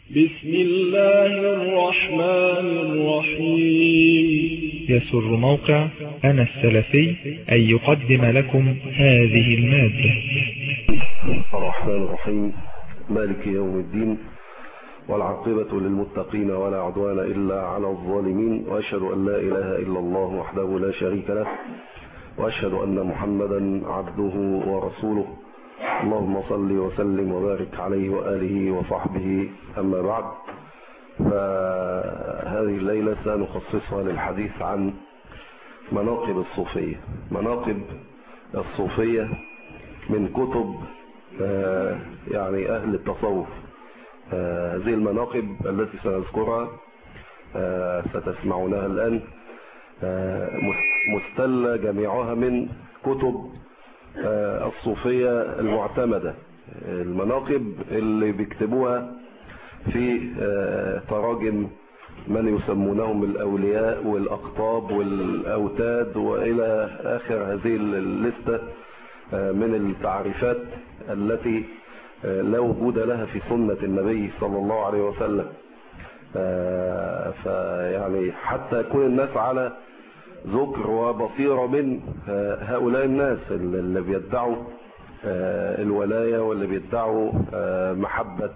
بسم الله الرحمن الرحيم يسر موقع أنا السلفي أن يقدم لكم هذه المادة الرحمن الرحيم مالك يوم الدين والعاقبة للمتقين ولا عدوان إلا على الظالمين وأشهد أن لا إله إلا الله وحده لا شريك له وأشهد أن محمدا عبده ورسوله اللهم صل وسلم وبارك عليه وآله وصحبه أما بعد فهذه الليلة سنخصصها للحديث عن مناقب الصوفية مناقب الصوفية من كتب يعني أهل التصوف هذه المناقب التي سنذكرها ستسمعونها الآن مستلة جميعها من كتب الصوفية المعتمدة المناقب اللي بيكتبوها في تراجم من يسمونهم الأولياء والأقطاب والأوتاد وإلى آخر هذه اللستة من التعريفات التي لا وجود لها في سنة النبي صلى الله عليه وسلم فيعني حتى يكون الناس على ذكر وبصيرة من هؤلاء الناس اللي بيدعوا الولاية واللي بيدعوا محبة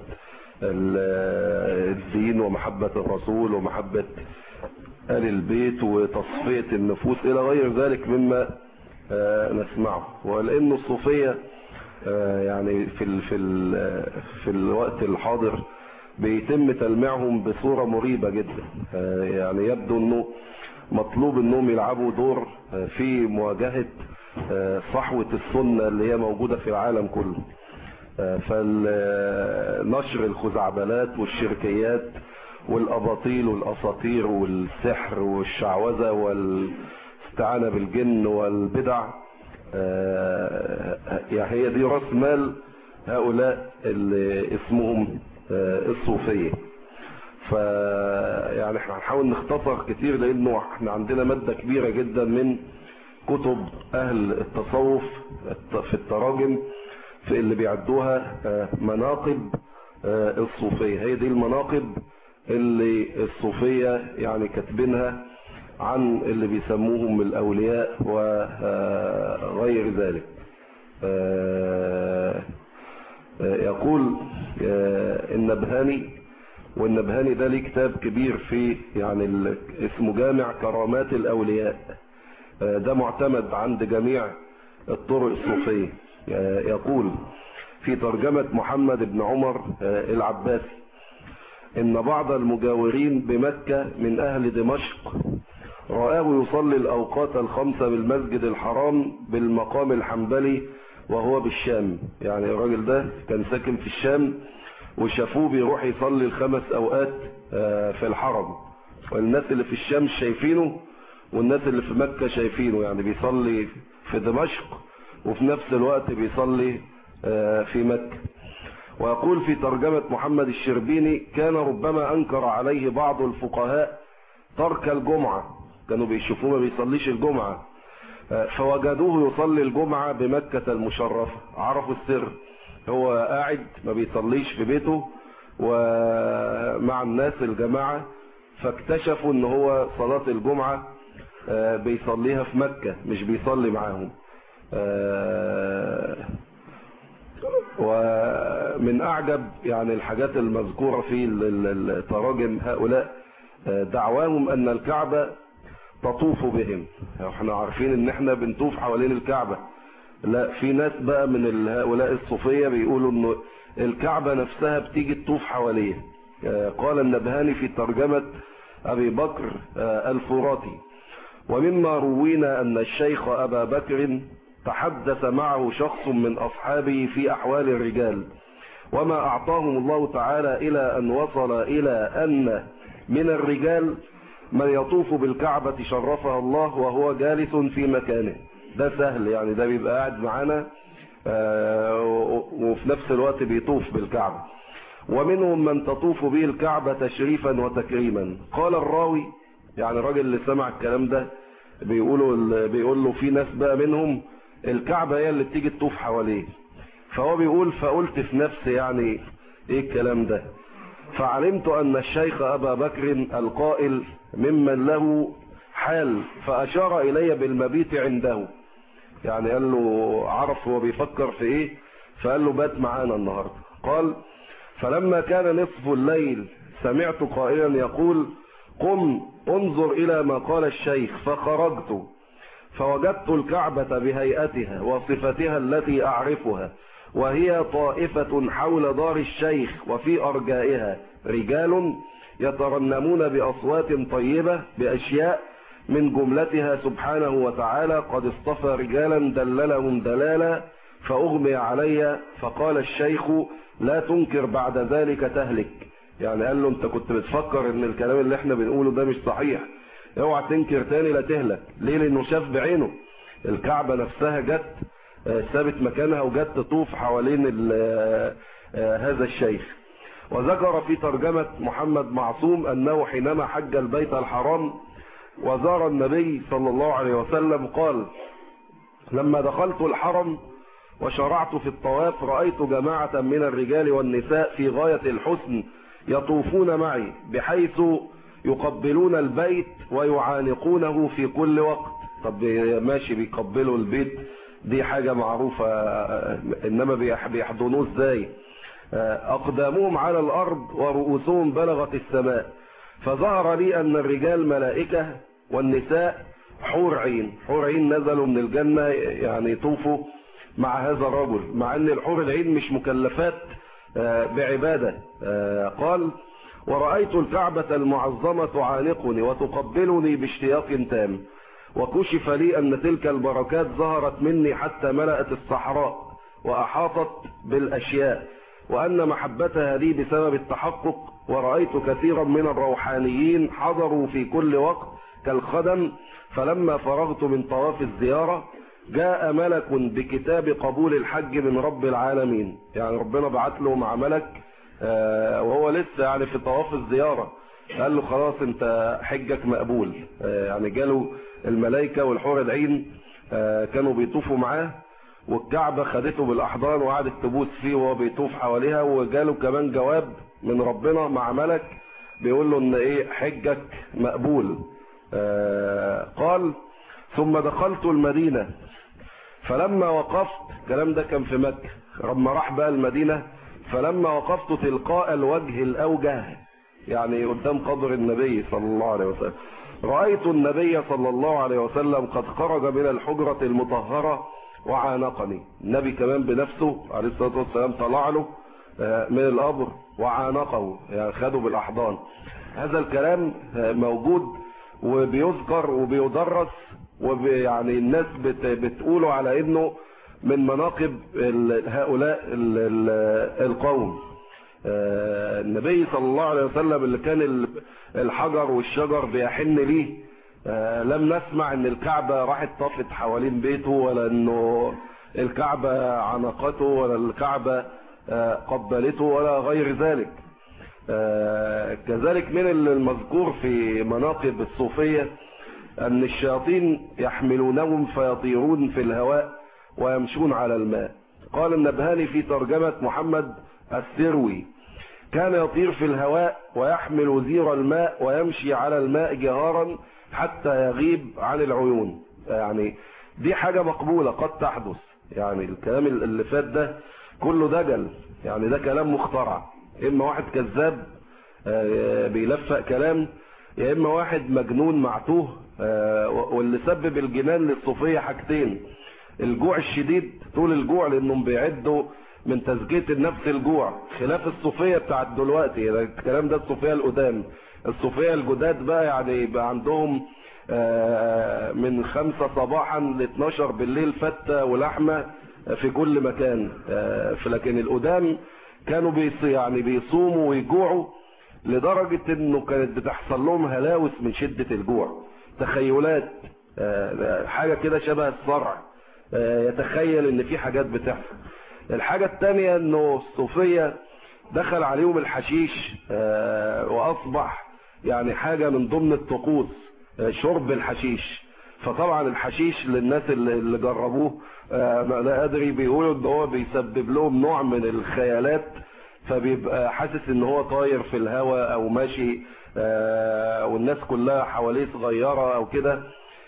الدين ومحبة الرسول ومحبة آل البيت وتصفية النفوس إلى غير ذلك مما نسمعه ولأن الصوفية يعني في ال في ال في الوقت الحاضر بيتم تلميعهم بصورة مريبة جدا يعني يبدو انه مطلوب انهم يلعبوا دور في مواجهة صحوة السنة اللي هي موجودة في العالم كله فنشر الخزعبلات والشركيات والاباطيل والاساطير والسحر والشعوذة والاستعانة بالجن والبدع يعني هي دي راس مال هؤلاء اللي اسمهم الصوفيه فيعني احنا هنحاول نختصر كتير لانه احنا عندنا مادة كبيرة جدا من كتب اهل التصوف في التراجم في اللي بيعدوها مناقب الصوفية هي دي المناقب اللي الصوفية يعني كاتبينها عن اللي بيسموهم الاولياء وغير ذلك يقول النبهاني والنبهاني ده ليه كتاب كبير في يعني اسمه جامع كرامات الأولياء ده معتمد عند جميع الطرق الصوفية يقول في ترجمة محمد بن عمر العباسي إن بعض المجاورين بمكة من أهل دمشق رآه يصلي الأوقات الخمسة بالمسجد الحرام بالمقام الحنبلي وهو بالشام يعني الراجل ده كان ساكن في الشام وشافوه بيروح يصلي الخمس اوقات في الحرم والناس اللي في الشام شايفينه والناس اللي في مكة شايفينه يعني بيصلي في دمشق وفي نفس الوقت بيصلي في مكة ويقول في ترجمة محمد الشربيني كان ربما انكر عليه بعض الفقهاء ترك الجمعة كانوا بيشوفوه ما بيصليش الجمعة فوجدوه يصلي الجمعة بمكة المشرفة عرفوا السر هو قاعد ما بيصليش في بيته ومع الناس الجماعة فاكتشفوا ان هو صلاة الجمعة بيصليها في مكة مش بيصلي معاهم ومن اعجب يعني الحاجات المذكورة في تراجم هؤلاء دعواهم ان الكعبة تطوف بهم احنا عارفين ان احنا بنطوف حوالين الكعبة لا في ناس بقى من هؤلاء الصوفية بيقولوا ان الكعبة نفسها بتيجي تطوف حواليه قال النبهاني في ترجمة ابي بكر الفراتي ومما روينا ان الشيخ ابا بكر تحدث معه شخص من اصحابه في احوال الرجال وما اعطاهم الله تعالى الى ان وصل الى ان من الرجال من يطوف بالكعبة شرفها الله وهو جالس في مكانه ده سهل يعني ده بيبقى قاعد معانا وفي نفس الوقت بيطوف بالكعبة ومنهم من تطوف به الكعبة تشريفا وتكريما قال الراوي يعني الراجل اللي سمع الكلام ده بيقولوا بيقول له في ناس بقى منهم الكعبة هي اللي بتيجي تطوف حواليه فهو بيقول فقلت في نفسي يعني ايه الكلام ده فعلمت أن الشيخ أبا بكر القائل ممن له حال فأشار إلي بالمبيت عنده يعني قال له عرف هو بيفكر في ايه فقال له بات معانا النهاردة قال فلما كان نصف الليل سمعت قائلا يقول قم انظر إلى ما قال الشيخ فخرجت فوجدت الكعبة بهيئتها وصفتها التي أعرفها وهي طائفة حول دار الشيخ وفي أرجائها رجال يترنمون بأصوات طيبة بأشياء من جملتها سبحانه وتعالى قد اصطفى رجالا دللهم دلالا فأغمي علي فقال الشيخ لا تنكر بعد ذلك تهلك يعني قال له انت كنت بتفكر ان الكلام اللي احنا بنقوله ده مش صحيح اوعى تنكر تاني لا تهلك ليه لانه شاف بعينه الكعبة نفسها جت ثابت مكانها وجت تطوف حوالين هذا الشيخ وذكر في ترجمة محمد معصوم أنه حينما حج البيت الحرام وزار النبي صلى الله عليه وسلم قال لما دخلت الحرم وشرعت في الطواف رأيت جماعة من الرجال والنساء في غاية الحسن يطوفون معي بحيث يقبلون البيت ويعانقونه في كل وقت طب ماشي بيقبلوا البيت دي حاجة معروفة انما بيحضنوه ازاي اقدامهم على الارض ورؤوسهم بلغت السماء فظهر لي ان الرجال ملائكة والنساء حور عين حور عين نزلوا من الجنة يعني يطوفوا مع هذا الرجل مع ان الحور العين مش مكلفات بعبادة قال ورأيت الكعبة المعظمة تعانقني وتقبلني باشتياق تام وكشف لي أن تلك البركات ظهرت مني حتى ملأت الصحراء وأحاطت بالأشياء وأن محبتها لي بسبب التحقق ورأيت كثيرا من الروحانيين حضروا في كل وقت كالخدم فلما فرغت من طواف الزيارة جاء ملك بكتاب قبول الحج من رب العالمين يعني ربنا بعت له مع ملك وهو لسه يعني في طواف الزيارة قال له خلاص انت حجك مقبول يعني جاله الملائكة والحور العين كانوا بيطوفوا معاه والكعبة خدته بالأحضان وقعدت تبوس فيه وهو بيطوف حواليها وجاله كمان جواب من ربنا مع ملك بيقول له ان ايه حجك مقبول قال ثم دخلت المدينة فلما وقفت الكلام ده كان في مكة لما راح بقى المدينة فلما وقفت تلقاء الوجه الأوجه يعني قدام قبر النبي صلى الله عليه وسلم رأيت النبي صلى الله عليه وسلم قد خرج من الحجرة المطهرة وعانقني النبي كمان بنفسه عليه الصلاة والسلام طلع له من القبر وعانقه يعني خده بالأحضان هذا الكلام موجود وبيذكر وبيدرس ويعني الناس بت بتقوله على انه من مناقب هؤلاء القوم النبي صلى الله عليه وسلم اللي كان الحجر والشجر بيحن ليه لم نسمع ان الكعبة راحت طافت حوالين بيته ولا انه الكعبة عنقته ولا الكعبة قبلته ولا غير ذلك كذلك من المذكور في مناقب الصوفية ان الشياطين يحملونهم فيطيرون في الهواء ويمشون على الماء قال النبهاني في ترجمة محمد السروي كان يطير في الهواء ويحمل زير الماء ويمشي على الماء جهارا حتى يغيب عن العيون يعني دي حاجة مقبولة قد تحدث يعني الكلام اللي فات ده كله دجل يعني ده كلام مخترع اما واحد كذاب بيلفق كلام يا اما واحد مجنون معتوه واللي سبب الجنان للصوفية حاجتين الجوع الشديد طول الجوع لانهم بيعدوا من تزكية النفس الجوع خلاف الصوفية بتاعت دلوقتي الكلام ده الصوفية القدام الصوفية الجداد بقى يعني يبقى عندهم من خمسة صباحا ل 12 بالليل فتة ولحمة في كل مكان لكن القدام كانوا بيص يعني بيصوموا ويجوعوا لدرجة انه كانت بتحصل لهم هلاوس من شدة الجوع تخيلات حاجة كده شبه الصرع يتخيل ان في حاجات بتحصل الحاجة التانية انه الصوفية دخل عليهم الحشيش واصبح يعني حاجة من ضمن الطقوس شرب الحشيش فطبعا الحشيش للناس اللي جربوه لا ادري بيقولوا ان هو بيسبب لهم نوع من الخيالات فبيبقى حاسس ان هو طاير في الهواء او ماشي آه، والناس كلها حواليه صغيرة او كده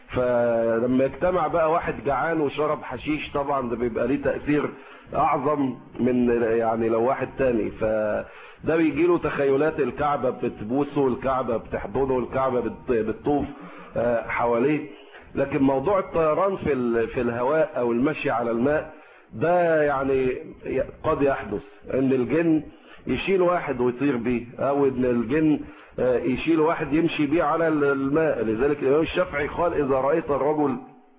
فلما يجتمع بقى واحد جعان وشرب حشيش طبعا ده بيبقى ليه تأثير اعظم من يعني لو واحد تاني فده بيجي له تخيلات الكعبة بتبوسه الكعبة بتحضنه الكعبة بت- بتطوف آه، حواليه لكن موضوع الطيران في ال- في الهواء او المشي على الماء ده يعني قد يحدث ان الجن يشيل واحد ويطير بيه او ان الجن آه، يشيل واحد يمشي بيه على الماء لذلك الامام الشافعي قال اذا رأيت الرجل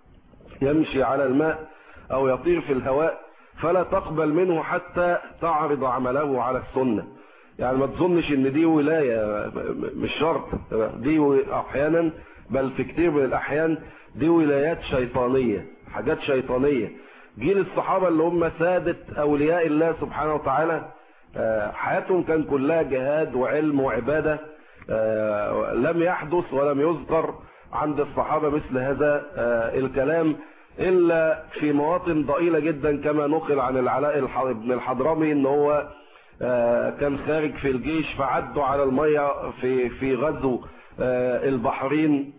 يمشي على الماء او يطير في الهواء فلا تقبل منه حتى تعرض عمله على السنة يعني ما تظنش ان دي ولاية مش شرط دي احيانا بل في كتير من الاحيان دي ولايات شيطانية حاجات شيطانية جيل الصحابة اللي هم سادة اولياء الله سبحانه وتعالى آه، حياتهم كان كلها جهاد وعلم وعبادة آه، لم يحدث ولم يذكر عند الصحابة مثل هذا آه، الكلام إلا في مواطن ضئيلة جدا كما نقل عن العلاء الح- بن الحضرمي ان هو آه، كان خارج في الجيش فعدوا على المية في في غزو آه، البحرين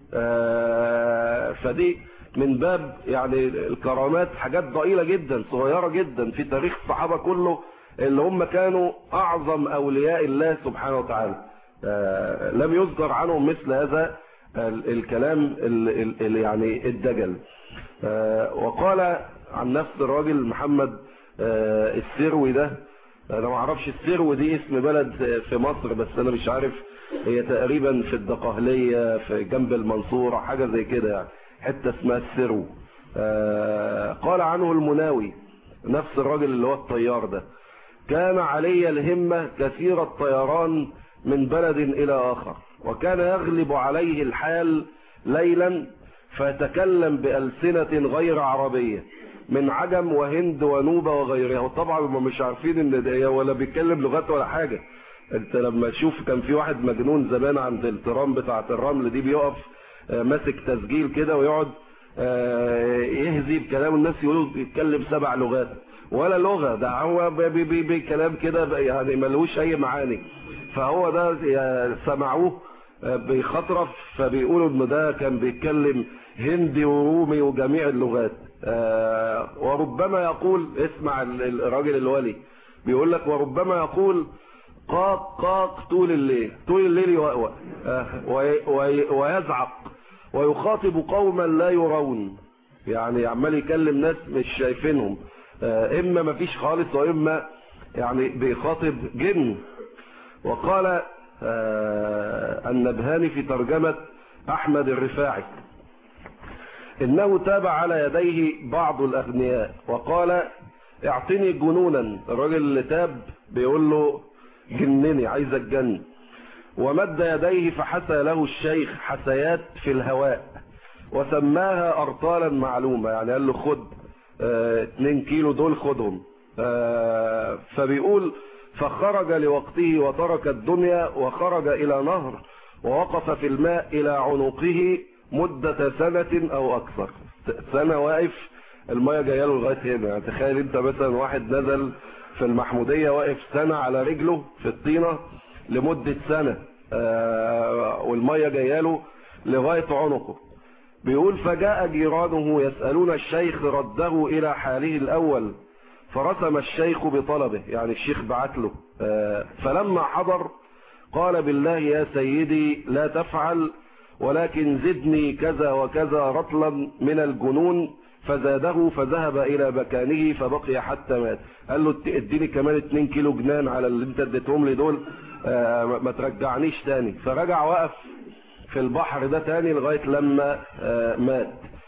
آه، فدي من باب يعني الكرامات حاجات ضئيلة جدا صغيرة جدا في تاريخ الصحابة كله اللي هم كانوا أعظم أولياء الله سبحانه وتعالى آه، لم يذكر عنهم مثل هذا ال- الكلام ال- ال- ال- يعني الدجل آه، وقال عن نفس الراجل محمد آه، السروي ده انا ما اعرفش السرو دي اسم بلد في مصر بس انا مش عارف هي تقريبا في الدقهلية في جنب المنصورة حاجة زي كده يعني حتة اسمها السرو آه، قال عنه المناوي نفس الراجل اللي هو الطيار ده كان علي الهمة كثير الطيران من بلد إلى آخر وكان يغلب عليه الحال ليلا فيتكلم بألسنة غير عربية من عجم وهند ونوبة وغيرها وطبعا هم مش عارفين ان ده ولا بيتكلم لغات ولا حاجة انت لما تشوف كان في واحد مجنون زمان عند الترام بتاعة الرمل دي بيقف آه، ماسك تسجيل كده ويقعد آه، يهزي بكلام الناس يقولوا بيتكلم سبع لغات ولا لغة ده هو بي- بي- بي- بي كلام كده يعني ملوش اي معاني فهو ده يا- سمعوه آه، بيخطرف فبيقولوا انه ده كان بيتكلم هندي ورومي وجميع اللغات آه، وربما يقول اسمع ال- ال- الراجل الولي بيقول لك وربما يقول قاق قاق طول الليل طول الليل يوأوأ آه، وي- وي- ويزعق ويخاطب قوما لا يرون يعني عمال يكلم ناس مش شايفينهم آه، اما ما فيش خالص واما يعني بيخاطب جن وقال آه، النبهاني في ترجمة احمد الرفاعي انه تاب على يديه بعض الاغنياء وقال اعطني جنونا الراجل اللي تاب بيقول له جنني عايز الجن ومد يديه فحسى له الشيخ حسيات في الهواء وسماها ارطالا معلومة يعني قال له خد اه 2 كيلو دول خدهم اه فبيقول فخرج لوقته وترك الدنيا وخرج الى نهر ووقف في الماء الى عنقه مدة سنة او اكثر سنة واقف المية جايه له لغاية هنا يعني تخيل انت مثلا واحد نزل في المحمودية واقف سنة على رجله في الطينة لمدة سنة آه والمية جايه له لغاية عنقه بيقول فجاء جيرانه يسألون الشيخ رده إلى حاله الأول فرسم الشيخ بطلبه يعني الشيخ بعت له آه فلما حضر قال بالله يا سيدي لا تفعل ولكن زدني كذا وكذا رطلا من الجنون فزاده فذهب الى مكانه فبقي حتى مات قال له اديني كمان 2 كيلو جنان على اللي انت اديتهم لي دول آه ما ترجعنيش تاني فرجع وقف في البحر ده تاني لغاية لما آه مات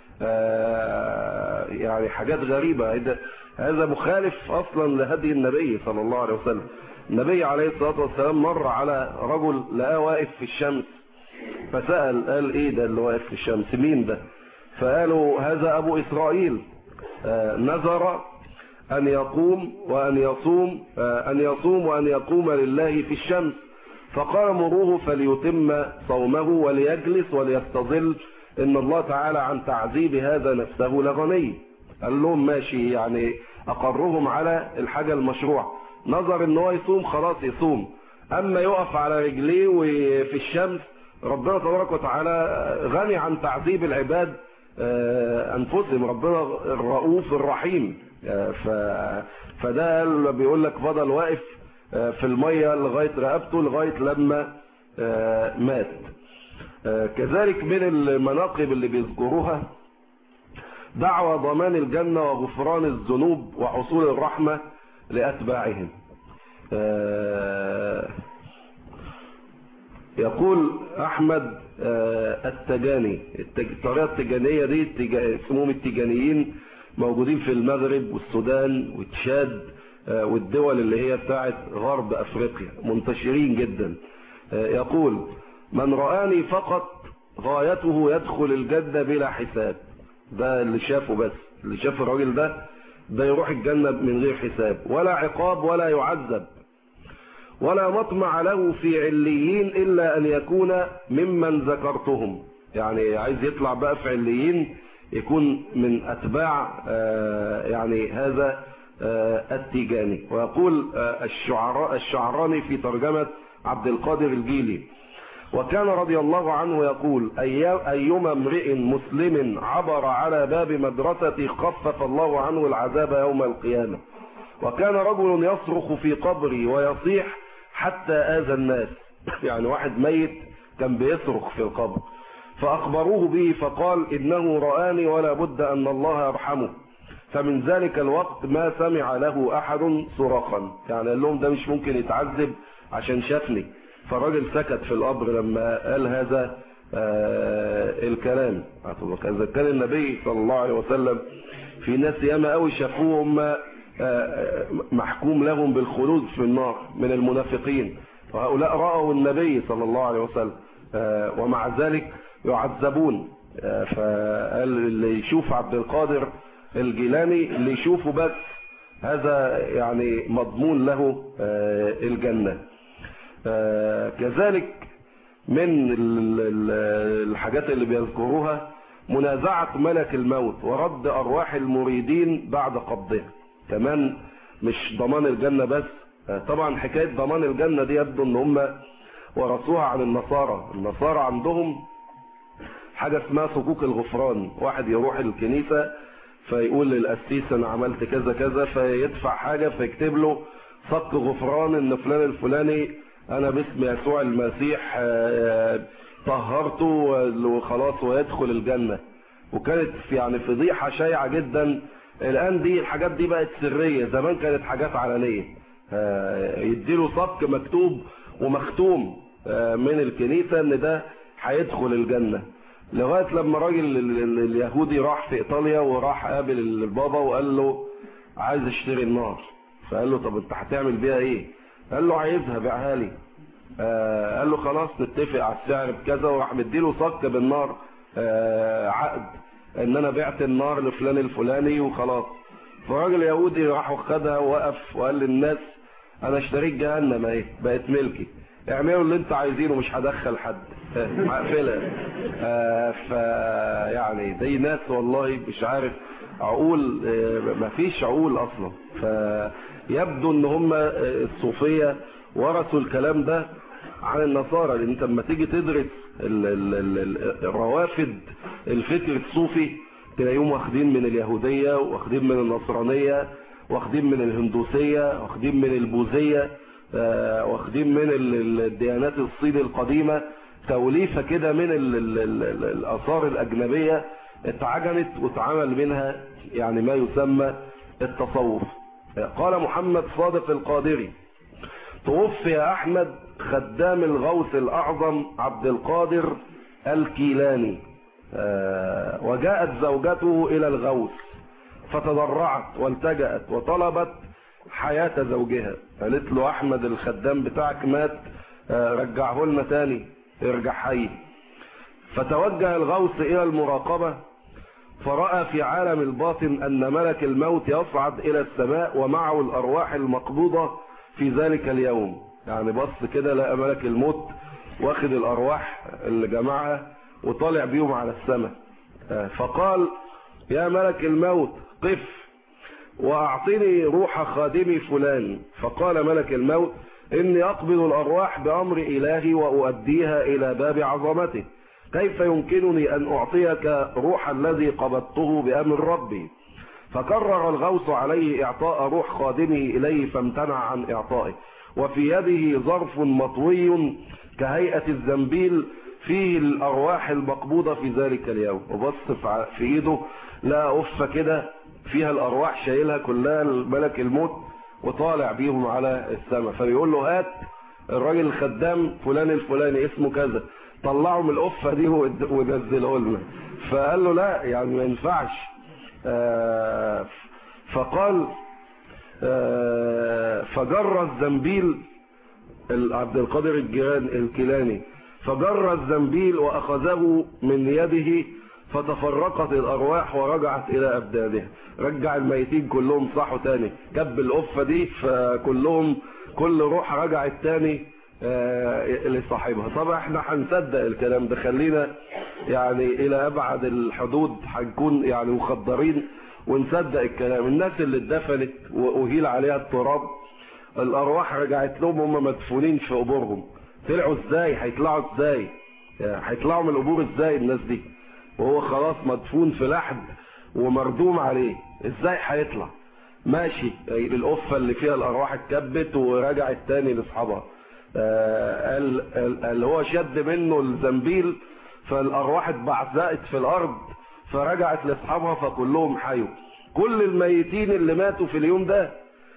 آه يعني حاجات غريبة هذا مخالف اصلا لهدي النبي صلى الله عليه وسلم النبي عليه الصلاة والسلام مر على رجل لقاه واقف في الشمس فسأل قال ايه ده اللي واقف في الشمس مين ده فقالوا هذا ابو اسرائيل آه نذر ان يقوم وان يصوم آه ان يصوم وان يقوم لله في الشمس فقال مروه فليتم صومه وليجلس وليستظل ان الله تعالى عن تعذيب هذا نفسه لغني قال لهم ماشي يعني اقرهم على الحاجة المشروع نظر ان هو يصوم خلاص يصوم اما يقف على رجليه وفي الشمس ربنا تبارك وتعالى غني عن تعذيب العباد انفسهم ربنا الرؤوف الرحيم ف فده بيقول لك فضل واقف في الميه لغايه رقبته لغايه لما مات كذلك من المناقب اللي بيذكروها دعوى ضمان الجنة وغفران الذنوب وحصول الرحمة لأتباعهم يقول أحمد التجاني الطريقة التجانية دي اسمهم التجانيين موجودين في المغرب والسودان وتشاد والدول اللي هي بتاعت غرب أفريقيا منتشرين جدا يقول من رآني فقط غايته يدخل الجنة بلا حساب ده اللي شافه بس اللي شاف الراجل ده ده يروح الجنة من غير حساب ولا عقاب ولا يعذب ولا مطمع له في عليين إلا أن يكون ممن ذكرتهم يعني عايز يطلع بقى في عليين يكون من أتباع يعني هذا التيجاني ويقول الشعراء الشعراني في ترجمة عبد القادر الجيلي وكان رضي الله عنه يقول أيما امرئ مسلم عبر على باب مدرسة خفف الله عنه العذاب يوم القيامة وكان رجل يصرخ في قبري ويصيح حتى آذى الناس يعني واحد ميت كان بيصرخ في القبر فأخبروه به فقال إنه رآني ولا بد أن الله يرحمه فمن ذلك الوقت ما سمع له أحد صراخا يعني قال لهم ده مش ممكن يتعذب عشان شافني فالراجل سكت في القبر لما قال هذا آه الكلام إذا كان النبي صلى الله عليه وسلم في ناس ياما قوي شافوهم آه محكوم لهم بالخلود في النار من المنافقين وهؤلاء رأوا النبي صلى الله عليه وسلم آه ومع ذلك يعذبون فقال اللي يشوف عبد القادر الجيلاني اللي يشوفه بس هذا يعني مضمون له الجنه كذلك من الحاجات اللي بيذكروها منازعة ملك الموت ورد أرواح المريدين بعد قبضها كمان مش ضمان الجنة بس طبعا حكاية ضمان الجنة دي يبدو ان هم ورثوها عن النصارى النصارى عندهم حاجة اسمها صكوك الغفران واحد يروح الكنيسة فيقول للقسيس انا عملت كذا كذا فيدفع حاجة فيكتب له صك غفران ان فلان الفلاني انا باسم يسوع المسيح طهرته وخلاص ويدخل الجنة وكانت يعني فضيحة شائعة جدا الان دي الحاجات دي بقت سرية زمان كانت حاجات علنية يديله صك مكتوب ومختوم من الكنيسة ان ده هيدخل الجنة لغاية لما راجل اليهودي راح في ايطاليا وراح قابل البابا وقال له عايز اشتري النار فقال له طب انت هتعمل بيها ايه قال له عايزها بيعها لي آه قال له خلاص نتفق على السعر بكذا وراح مديله صك بالنار آه عقد ان انا بعت النار لفلان الفلاني وخلاص فالراجل يهودي راح وخدها ووقف وقال للناس انا اشتريت جهنم اهي بقت ملكي اعملوا اللي انت عايزينه مش هدخل حد هقفلها آه ف يعني دي ناس والله مش عارف عقول مفيش عقول اصلا فيبدو ان هم الصوفيه ورثوا الكلام ده عن النصارى لان انت لما تيجي تدرس ال ال ال الروافد الفكر الصوفي تلاقيهم واخدين من اليهوديه واخدين من النصرانيه واخدين من الهندوسيه واخدين من البوذيه واخدين من الديانات الصين القديمه توليفه كده من ال ال ال الاثار الاجنبيه اتعجنت واتعمل منها يعني ما يسمى التصوف قال محمد صادق القادري توفي احمد خدام الغوث الاعظم عبد القادر الكيلاني وجاءت زوجته الى الغوث فتضرعت والتجأت وطلبت حياة زوجها قالت له احمد الخدام بتاعك مات رجعه لنا تاني ارجع حي فتوجه الغوث الى المراقبة فرأى في عالم الباطن ان ملك الموت يصعد الى السماء ومعه الارواح المقبوضة في ذلك اليوم يعني بص كده لقى ملك الموت واخد الارواح اللي جمعها وطالع بيهم على السماء فقال يا ملك الموت قف وأعطني روح خادمي فلان فقال ملك الموت إني أقبض الأرواح بأمر إلهي وأؤديها إلى باب عظمته كيف يمكنني أن أعطيك روح الذي قبضته بأمر ربي فكرر الغوث عليه إعطاء روح خادمه إليه فامتنع عن إعطائه وفي يده ظرف مطوي كهيئة الزنبيل فيه الأرواح المقبوضة في ذلك اليوم وبص في إيده لا أفة كده فيها الأرواح شايلها كلها الملك الموت وطالع بيهم على السماء فبيقول له هات الراجل الخدام فلان الفلاني اسمه كذا طلعوا من القفة دي ونزله لنا فقال له لا يعني ما ينفعش آه فقال آه فجر الزنبيل عبد القادر الجيران الكيلاني فجر الزنبيل وأخذه من يده فتفرقت الأرواح ورجعت إلى أبدانها رجع الميتين كلهم صحوا تاني كب القفة دي فكلهم كل روح رجعت تاني لصاحبها طبعا احنا هنصدق الكلام ده خلينا يعني الى ابعد الحدود هنكون يعني مخدرين ونصدق الكلام الناس اللي اتدفنت واهيل عليها التراب الارواح رجعت لهم هم مدفونين في قبورهم طلعوا ازاي هيطلعوا ازاي هيطلعوا من القبور ازاي الناس دي وهو خلاص مدفون في لحد ومردوم عليه ازاي هيطلع ماشي القفه اللي فيها الارواح اتكبت ورجعت تاني لاصحابها قال اللي هو شد منه الزنبيل فالارواح اتبعزقت في الارض فرجعت لاصحابها فكلهم حيوا كل الميتين اللي ماتوا في اليوم ده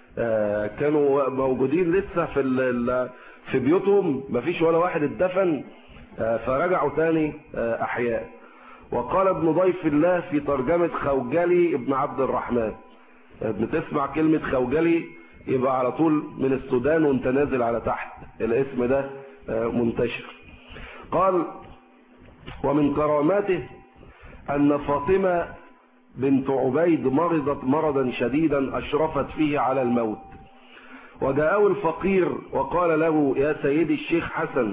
كانوا موجودين لسه في في بيوتهم مفيش ولا واحد اتدفن فرجعوا تاني احياء وقال ابن ضيف الله في ترجمة خوجلي ابن عبد الرحمن بتسمع كلمة خوجلي يبقى على طول من السودان وانت نازل على تحت الاسم ده منتشر قال ومن كراماته أن فاطمة بنت عبيد مرضت مرضا شديدا أشرفت فيه على الموت وجاءه الفقير وقال له يا سيدي الشيخ حسن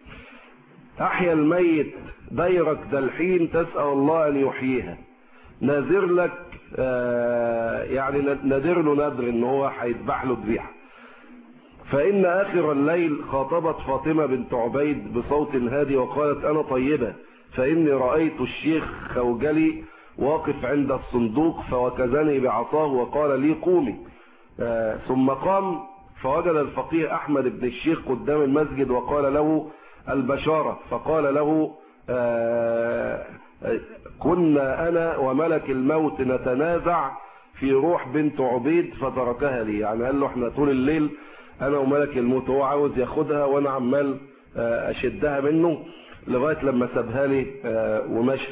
أحيا الميت ديرك ذا الحين تسأل الله أن يحييها ناذر لك آه يعني نادر له نذر ان هو هيذبح له ذبيحه فإن آخر الليل خاطبت فاطمة بنت عبيد بصوت هادي وقالت أنا طيبة فإني رأيت الشيخ خوجلي واقف عند الصندوق فوكزني بعصاه وقال لي قومي آه ثم قام فوجد الفقيه أحمد بن الشيخ قدام المسجد وقال له البشارة فقال له آه كنا أنا وملك الموت نتنازع في روح بنت عبيد فتركها لي يعني قال له احنا طول الليل انا وملك الموت هو عاوز ياخدها وانا عمال اشدها منه لغايه لما سابها لي ومشي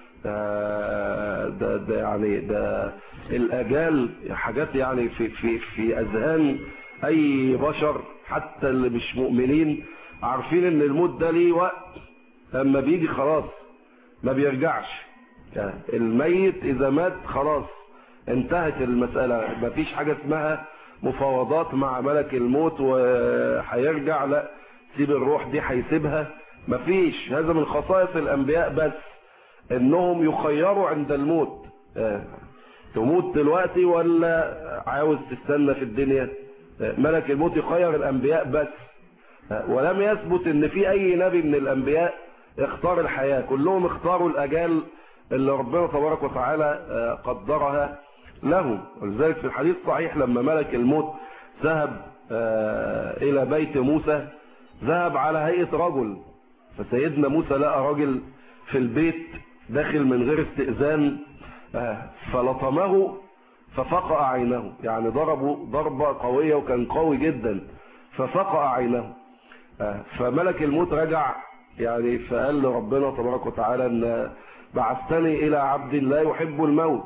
ده ده يعني ده الاجال حاجات يعني في في في اذهان اي بشر حتى اللي مش مؤمنين عارفين ان الموت ده ليه وقت لما بيجي خلاص ما بيرجعش الميت اذا مات خلاص انتهت المسألة مفيش حاجة اسمها مفاوضات مع ملك الموت وهيرجع لا سيب الروح دي هيسيبها مفيش هذا من خصائص الانبياء بس انهم يخيروا عند الموت تموت دلوقتي ولا عاوز تستنى في الدنيا ملك الموت يخير الانبياء بس ولم يثبت ان في اي نبي من الانبياء اختار الحياة كلهم اختاروا الاجال اللي ربنا تبارك وتعالى قدرها له ولذلك في الحديث الصحيح لما ملك الموت ذهب الى بيت موسى ذهب على هيئة رجل فسيدنا موسى لقى راجل في البيت داخل من غير استئذان فلطمه ففقع عينه يعني ضربه ضربة قوية وكان قوي جدا ففقع عينه فملك الموت رجع يعني فقال لربنا تبارك وتعالى ان بعثتني الى عبد لا يحب الموت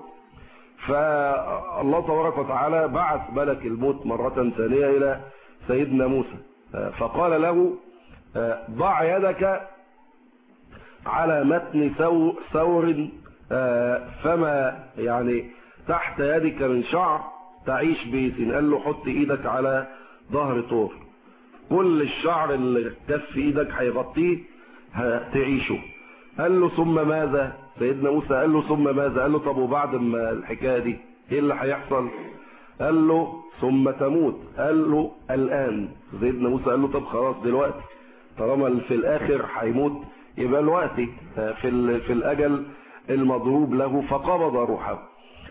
فالله تبارك وتعالى بعث ملك الموت مرة ثانية الى سيدنا موسى فقال له ضع يدك على متن ثور فما يعني تحت يدك من شعر تعيش به قال له حط ايدك على ظهر طور كل الشعر اللي كف ايدك هيغطيه هتعيشه قال له ثم ماذا سيدنا موسى قال له ثم ماذا قال له طب وبعد ما الحكايه دي ايه اللي هيحصل قال له ثم تموت قال له الآن سيدنا موسى قال له طب خلاص دلوقتي طالما في الآخر هيموت يبقى الوقت في في الأجل المضروب له فقبض روحه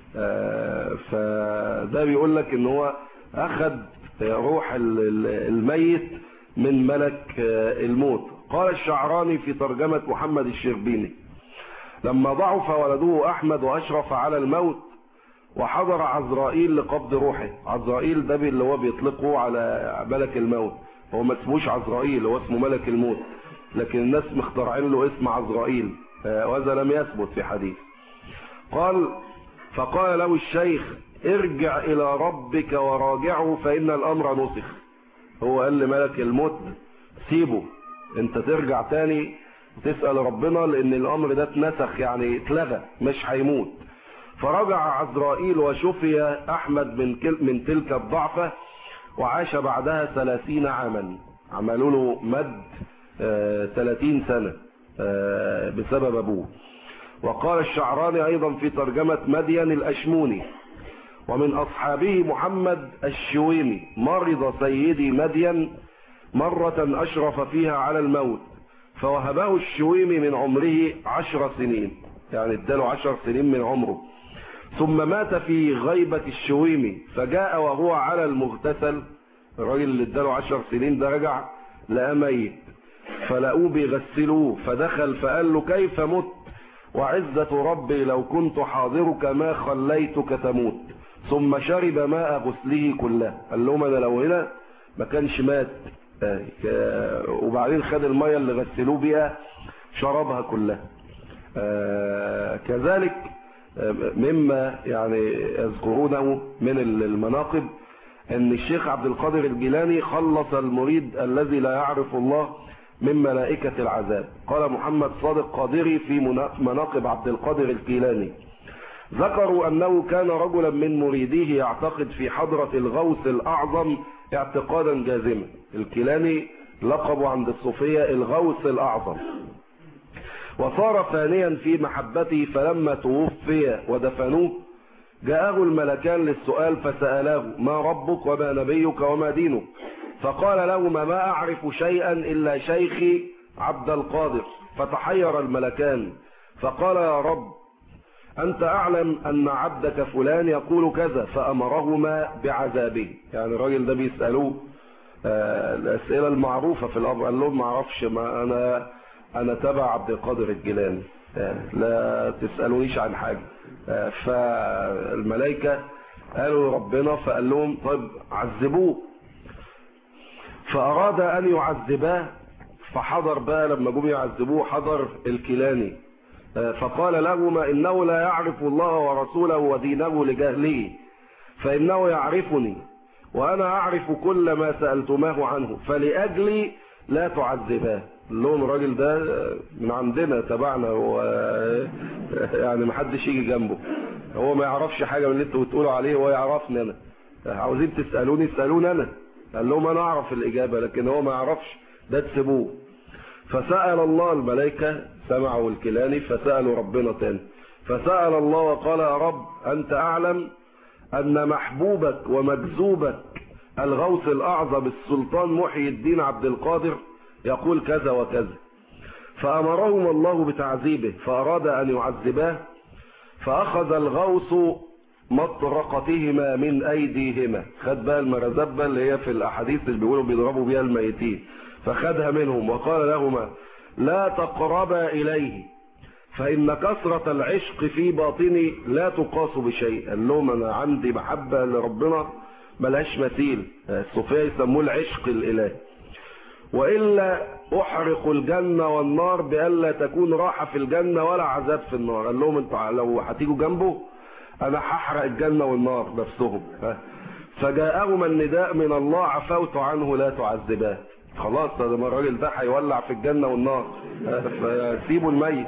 فده بيقول لك ان هو اخذ روح الميت من ملك الموت قال الشعراني في ترجمة محمد الشربيني لما ضعف ولده أحمد وأشرف على الموت وحضر عزرائيل لقبض روحه عزرائيل ده اللي هو بيطلقه على ملك الموت هو ما اسموش عزرائيل هو اسمه ملك الموت لكن الناس مخترعين له اسم عزرائيل وهذا لم يثبت في حديث قال فقال له الشيخ ارجع إلى ربك وراجعه فإن الأمر نسخ هو قال لملك الموت سيبه انت ترجع تاني تسأل ربنا لأن الأمر ده اتنسخ يعني اتلغى مش هيموت فرجع عزرائيل وشفي أحمد من, كل من تلك الضعفة وعاش بعدها ثلاثين عاما عملوا له مد ثلاثين سنة آه بسبب أبوه وقال الشعراني أيضا في ترجمة مدين الأشموني ومن أصحابه محمد الشويمي مرض سيدي مدين مرة أشرف فيها على الموت فوهبه الشويمي من عمره عشر سنين يعني اداله عشر سنين من عمره ثم مات في غيبة الشويمي فجاء وهو على المغتسل الراجل اللي اداله عشر سنين ده رجع لقى ميت فلقوه بيغسلوه فدخل فقال له كيف مت وعزة ربي لو كنت حاضرك ما خليتك تموت ثم شرب ماء غسله كله قال لهم انا لو هنا ما كانش مات وبعدين خد المية اللي غسلوه بيها شربها كلها كذلك مما يعني يذكرونه من المناقب ان الشيخ عبد القادر الجيلاني خلص المريد الذي لا يعرف الله من ملائكة العذاب قال محمد صادق قادري في مناقب عبد القادر الجيلاني ذكروا أنه كان رجلا من مريديه يعتقد في حضرة الغوث الأعظم اعتقادا جازما الكيلاني لقبه عند الصوفية الغوث الأعظم وصار فانيا في محبته فلما توفي ودفنوه جاءه الملكان للسؤال فسألاه ما ربك وما نبيك وما دينك فقال لهما ما أعرف شيئا إلا شيخي عبد القادر فتحير الملكان فقال يا رب أنت أعلم أن عبدك فلان يقول كذا فأمرهما بعذابه يعني الراجل ده بيسألوه آه الأسئلة المعروفة في الأمر قال لهم ما أعرفش ما أنا أنا تبع عبد القادر الجيلاني آه لا تسألونيش عن حاجة آه فالملائكة قالوا ربنا فقال لهم طيب عذبوه فأراد أن يعذباه فحضر بقى لما جم يعذبوه حضر الكيلاني فقال لهما إنه لا يعرف الله ورسوله ودينه لجهله فإنه يعرفني وأنا أعرف كل ما سألتماه عنه فلأجلي لا تعذباه لهم الراجل ده من عندنا تبعنا و يعني ما حدش يجي جنبه هو ما يعرفش حاجة من اللي انتوا بتقولوا عليه هو يعرفني انا عاوزين تسألوني اسألوني انا قال لهم انا اعرف الاجابة لكن هو ما يعرفش ده تسيبوه فسأل الله الملائكة سمعوا الكلاني فسألوا ربنا تاني فسأل الله وقال يا رب أنت أعلم أن محبوبك ومجذوبك الغوث الأعظم السلطان محي الدين عبد القادر يقول كذا وكذا فأمرهم الله بتعذيبه فأراد أن يعذباه فأخذ الغوث مطرقتهما من أيديهما خد بقى المرزبة اللي هي في الأحاديث اللي بيقولوا بيضربوا بيها الميتين فخدها منهم وقال لهما لا تقربا إليه فإن كثرة العشق في باطني لا تقاس بشيء قال لهم أنا عندي محبة لربنا ملهاش مثيل الصوفية يسموه العشق الإلهي وإلا أحرق الجنة والنار بألا تكون راحة في الجنة ولا عذاب في النار قال لهم انتوا لو هتيجوا جنبه أنا هحرق الجنة والنار نفسهم فجاءهما النداء من الله عفوت عنه لا تعذباه خلاص ده الراجل ده هيولع في الجنة والنار فسيبوا الميت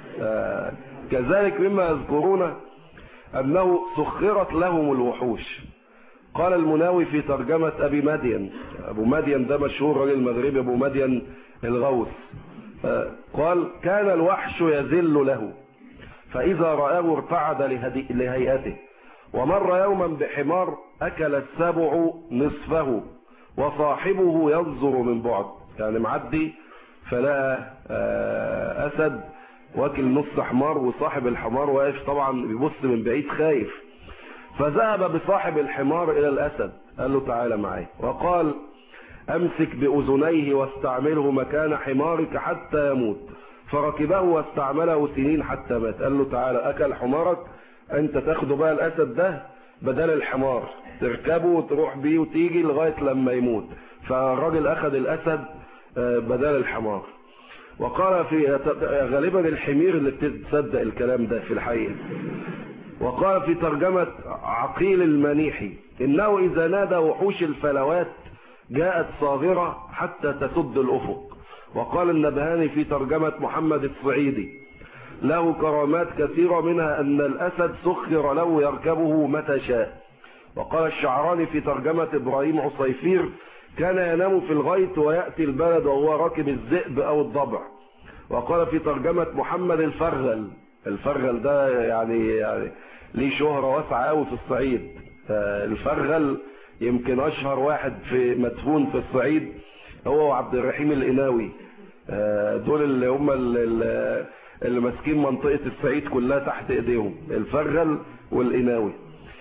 كذلك مما يذكرون أنه سخرت لهم الوحوش قال المناوي في ترجمة أبي مدين أبو مدين ده مشهور راجل مغربي أبو مدين الغوث قال كان الوحش يذل له فإذا رآه ارتعد لهيئته ومر يوما بحمار أكل السبع نصفه وصاحبه ينظر من بعد يعني معدي فلقى آه، أسد واكل نص حمار وصاحب الحمار واقف طبعا بيبص من بعيد خايف فذهب بصاحب الحمار إلى الأسد قال له تعالى معي وقال أمسك بأذنيه واستعمله مكان حمارك حتى يموت فركبه واستعمله سنين حتى مات قال له تعالى أكل حمارك أنت تاخده بقى الأسد ده بدل الحمار تركبه وتروح بيه وتيجي لغاية لما يموت فالراجل أخذ الأسد آه، بدل الحمار وقال في غالبا الحمير اللي بتصدق الكلام ده في الحقيقة وقال في ترجمة عقيل المنيحي إنه إذا نادى وحوش الفلوات جاءت صاغرة حتى تسد الأفق وقال النبهاني في ترجمة محمد الصعيدي له كرامات كثيرة منها أن الأسد سخر له يركبه متى شاء وقال الشعراني في ترجمة إبراهيم عصيفير كان ينام في الغيط ويأتي البلد وهو راكب الذئب أو الضبع وقال في ترجمة محمد الفرغل الفرغل ده يعني, يعني ليه شهرة واسعة قوي في الصعيد الفرغل يمكن أشهر واحد في مدفون في الصعيد هو وعبد الرحيم الإناوي دول اللي هم اللي ماسكين منطقة الصعيد كلها تحت ايديهم الفرغل والإناوي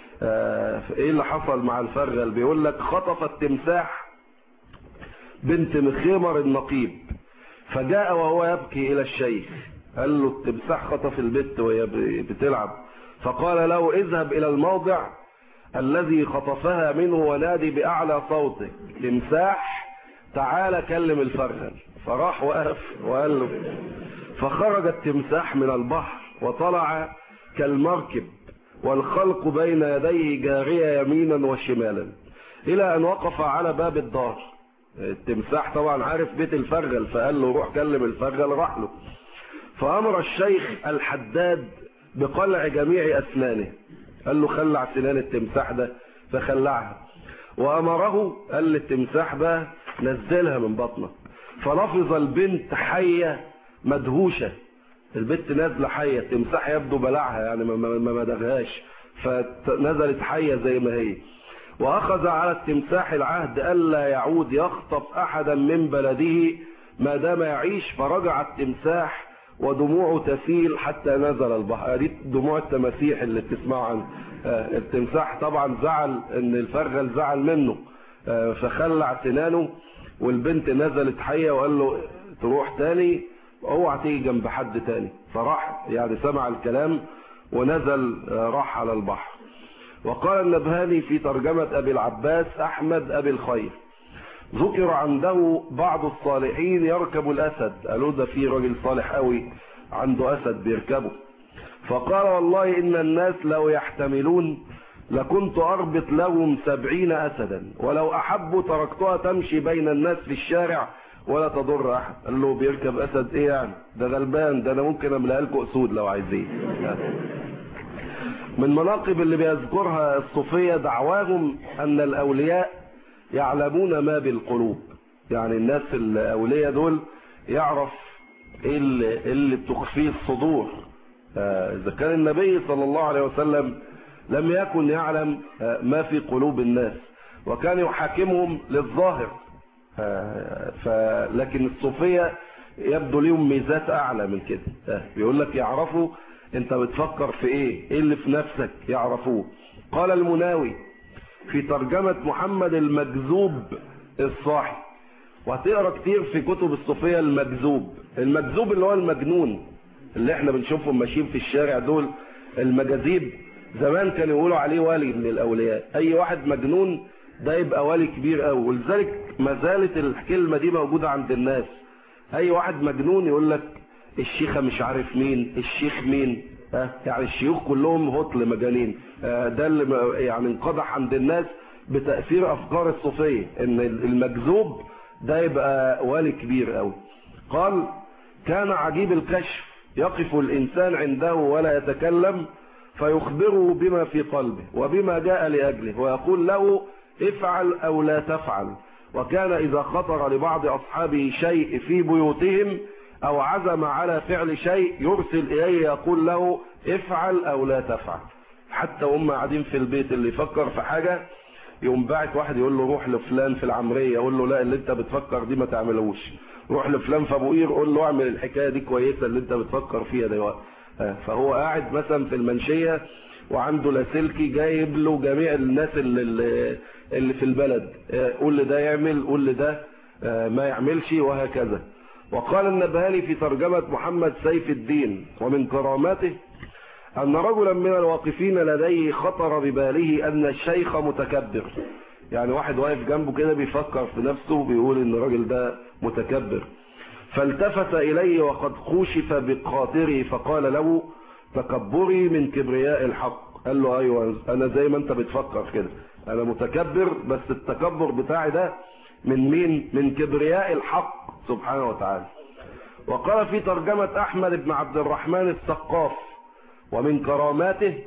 ايه اللي حصل مع الفرغل بيقول لك خطف التمساح بنت مخيمر النقيب فجاء وهو يبكي إلى الشيخ قال له التمساح خطف البت وهي بتلعب فقال له اذهب إلى الموضع الذي خطفها منه ونادي بأعلى صوتك تمساح تعال كلم الفرغل فراح وقف وقال له فخرج التمساح من البحر وطلع كالمركب والخلق بين يديه جارية يمينا وشمالا إلى أن وقف على باب الدار التمساح طبعا عارف بيت الفرغل فقال له روح كلم الفرغل راح له فأمر الشيخ الحداد بقلع جميع أسنانه قال له خلع سنان التمساح ده فخلعها وأمره قال للتمساح بقى نزلها من بطنك فلفظ البنت حية مدهوشة البنت نازلة حية التمساح يبدو بلعها يعني ما مدغهاش فنزلت حية زي ما هي وأخذ على التمساح العهد ألا يعود يخطف أحدا من بلده ما دام يعيش فرجع التمساح ودموعه تسيل حتى نزل البحر دي دموع التماسيح اللي بتسمعوا عنها التمساح طبعا زعل ان الفرغل زعل منه فخلع سنانه والبنت نزلت حية وقال له تروح تاني اوعى تيجي جنب حد تاني فراح يعني سمع الكلام ونزل راح على البحر وقال النبهاني في ترجمة أبي العباس أحمد أبي الخير ذكر عنده بعض الصالحين يركب الأسد قالوا ده في راجل صالح قوي عنده أسد بيركبه فقال والله إن الناس لو يحتملون لكنت أربط لهم سبعين أسدا ولو أحبوا تركتها تمشي بين الناس في الشارع ولا تضر أحد قال له بيركب أسد إيه يعني ده غلبان ده أنا ممكن أملأ لكم أسود لو عايزين من مناقب اللي بيذكرها الصوفية دعواهم أن الأولياء يعلمون ما بالقلوب يعني الناس الأولياء دول يعرف ايه اللي, اللي بتخفيه الصدور إذا كان النبي صلى الله عليه وسلم لم يكن يعلم ما في قلوب الناس وكان يحاكمهم للظاهر لكن الصوفية يبدو لهم ميزات أعلى من كده بيقول لك يعرفوا انت بتفكر في ايه ايه اللي في نفسك يعرفوه قال المناوي في ترجمة محمد المجذوب الصاحي وهتقرا كتير في كتب الصوفية المجذوب المجذوب اللي هو المجنون اللي احنا بنشوفهم ماشيين في الشارع دول المجاذيب زمان كانوا يقولوا عليه ولي من الاولياء اي واحد مجنون ده يبقى ولي كبير قوي ولذلك ما زالت الكلمة دي موجودة عند الناس اي واحد مجنون يقول لك الشيخة مش عارف مين الشيخ مين ها يعني الشيوخ كلهم هطل مجانين ده اللي يعني انقضح عند الناس بتأثير أفكار الصوفية إن المجذوب ده يبقى والي كبير قوي قال كان عجيب الكشف يقف الإنسان عنده ولا يتكلم فيخبره بما في قلبه وبما جاء لأجله ويقول له افعل أو لا تفعل وكان إذا خطر لبعض أصحابه شيء في بيوتهم أو عزم على فعل شيء يرسل إليه يقول له افعل أو لا تفعل حتى هم قاعدين في البيت اللي يفكر في حاجة يقوم باعت واحد يقول له روح لفلان في العمرية يقول له لا اللي انت بتفكر دي ما تعملوش روح لفلان في ابو قير قول له اعمل الحكاية دي كويسة اللي انت بتفكر فيها دلوقتي فهو قاعد مثلا في المنشية وعنده لاسلكي جايب له جميع الناس اللي, اللي في البلد قول لده يعمل قول لده ما يعملش وهكذا وقال النبهاني في ترجمة محمد سيف الدين ومن كراماته أن رجلا من الواقفين لديه خطر بباله أن الشيخ متكبر يعني واحد واقف جنبه كده بيفكر في نفسه بيقول ان الراجل ده متكبر فالتفت إليه وقد خوشف بخاطره فقال له تكبري من كبرياء الحق قال له أيوة أنا زي ما أنت بتفكر كده أنا متكبر بس التكبر بتاعي ده من مين من كبرياء الحق سبحانه وتعالى وقال في ترجمة أحمد بن عبد الرحمن السقاف ومن كراماته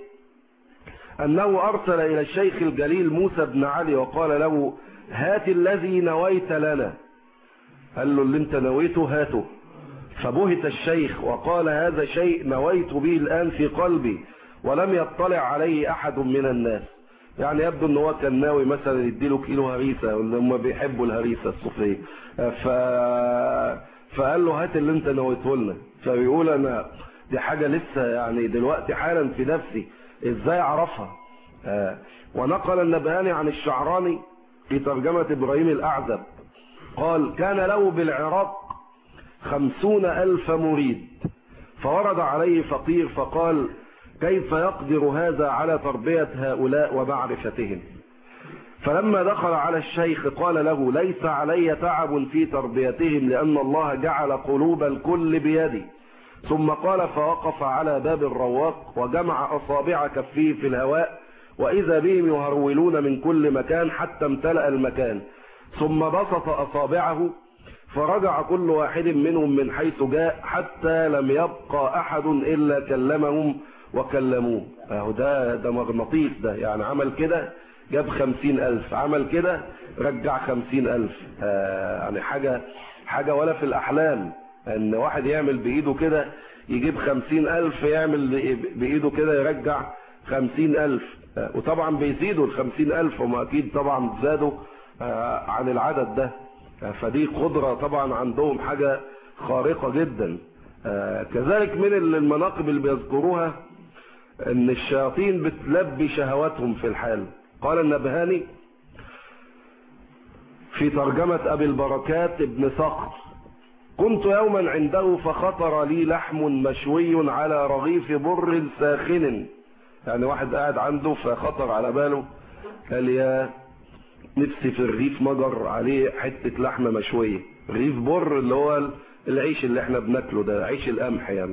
أنه أرسل إلى الشيخ الجليل موسى بن علي وقال له هات الذي نويت لنا قال له اللي انت نويته هاته فبهت الشيخ وقال هذا شيء نويت به الآن في قلبي ولم يطلع عليه أحد من الناس يعني يبدو ان هو كان ناوي مثلا يديله كيلو هريسة وان هم بيحبوا الهريسة الصوفية ف... فقال له هات اللي انت نويته لنا فبيقول انا دي حاجة لسه يعني دلوقتي حالا في نفسي ازاي اعرفها آه ونقل النبهاني عن الشعراني في ترجمة ابراهيم الاعزب قال كان له بالعراق خمسون الف مريد فورد عليه فقير فقال كيف يقدر هذا على تربية هؤلاء ومعرفتهم فلما دخل على الشيخ قال له ليس علي تعب في تربيتهم لأن الله جعل قلوب الكل بيدي ثم قال فوقف على باب الرواق وجمع أصابع كفيه في الهواء وإذا بهم يهرولون من كل مكان حتى امتلأ المكان ثم بسط أصابعه فرجع كل واحد منهم من حيث جاء حتى لم يبقى أحد إلا كلمهم وكلموه اهو ده ده مغناطيس ده يعني عمل كده جاب خمسين ألف عمل كده رجع خمسين ألف آه يعني حاجة حاجة ولا في الأحلام ان واحد يعمل بإيده كده يجيب خمسين ألف يعمل بإيده كده يرجع خمسين ألف آه وطبعا بيزيدوا الخمسين ألف هم أكيد طبعا زادوا آه عن العدد ده آه فدي قدرة طبعا عندهم حاجة خارقة جدا كذلك من المناقب اللي بيذكروها ان الشياطين بتلبي شهواتهم في الحال قال النبهاني في ترجمة ابي البركات ابن صقر كنت يوما عنده فخطر لي لحم مشوي على رغيف بر ساخن يعني واحد قاعد عنده فخطر على باله قال يا نفسي في الرغيف مجر عليه حتة لحمة مشوية رغيف بر اللي هو العيش اللي احنا بناكله ده عيش القمح يعني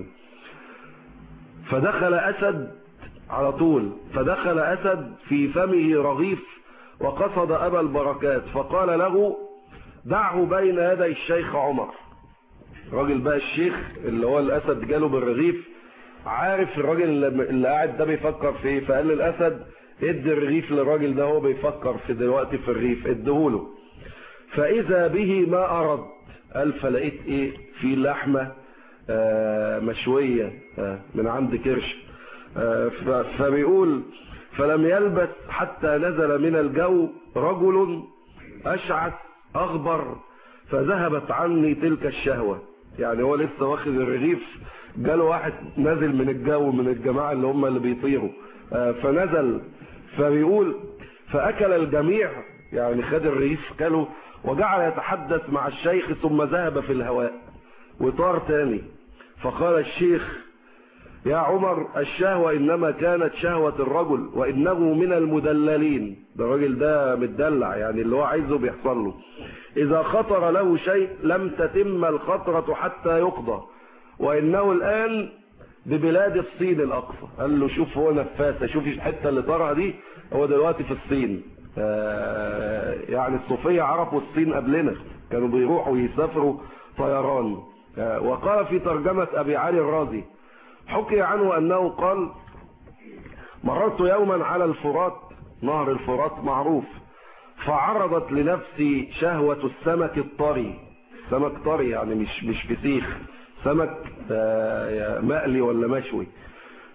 فدخل أسد على طول فدخل أسد في فمه رغيف وقصد أبا البركات فقال له دعه بين يدي الشيخ عمر راجل بقى الشيخ اللي هو الأسد جاله بالرغيف عارف الراجل اللي قاعد ده بيفكر في ايه فقال للأسد ادي الرغيف للراجل ده هو بيفكر في دلوقتي في الرغيف اديهوله فإذا به ما أرد قال فلقيت ايه في لحمة آه مشوية آه من عند كرش آه فبيقول فلم يلبث حتى نزل من الجو رجل أشعث أغبر فذهبت عني تلك الشهوة يعني هو لسه واخد الرغيف جاله واحد نازل من الجو من الجماعة اللي هم اللي بيطيروا فنزل فبيقول فأكل الجميع يعني خد الرغيف كله وجعل يتحدث مع الشيخ ثم ذهب في الهواء وطار تاني فقال الشيخ يا عمر الشهوة إنما كانت شهوة الرجل وإنه من المدللين ده الراجل ده متدلع يعني اللي هو عايزه بيحصل له إذا خطر له شيء لم تتم الخطرة حتى يقضى وإنه الآن ببلاد الصين الأقصى قال له شوف هو نفاسة شوف الحتة اللي طارها دي هو دلوقتي في الصين آه يعني الصوفية عرفوا الصين قبلنا كانوا بيروحوا يسافروا طيران آه وقال في ترجمة أبي علي الرازي حكي عنه أنه قال مررت يوما على الفرات نهر الفرات معروف فعرضت لنفسي شهوة السمك الطري سمك طري يعني مش مش فسيخ سمك آه مقلي ولا مشوي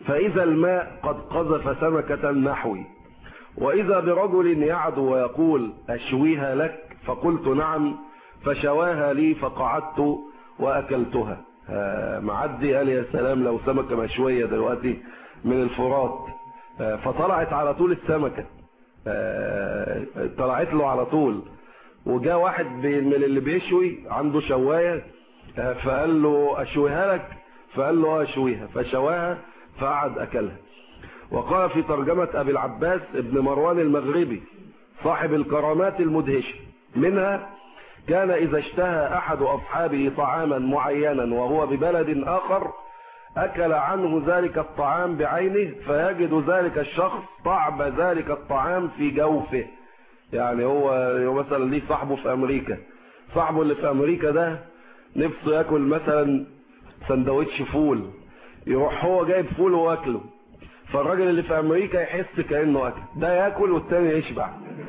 فإذا الماء قد قذف سمكة نحوي وإذا برجل يعدو ويقول أشويها لك فقلت نعم فشواها لي فقعدت وأكلتها معدي قال يا سلام لو سمكة مشوية دلوقتي من الفرات فطلعت على طول السمكة طلعت له على طول وجاء واحد من اللي بيشوي عنده شواية فقال له أشويها لك فقال له أشويها فشواها فقعد أكلها وقال في ترجمة أبي العباس ابن مروان المغربي صاحب الكرامات المدهشة منها كان إذا اشتهى أحد أصحابه طعاما معينا وهو ببلد آخر أكل عنه ذلك الطعام بعينه فيجد ذلك الشخص طعم ذلك الطعام في جوفه يعني هو مثلا ليه صاحبه في أمريكا صاحبه اللي في أمريكا ده نفسه ياكل مثلا سندوتش فول يروح هو جايب فول واكله فالراجل اللي في امريكا يحس كانه اكل ده ياكل والتاني يشبع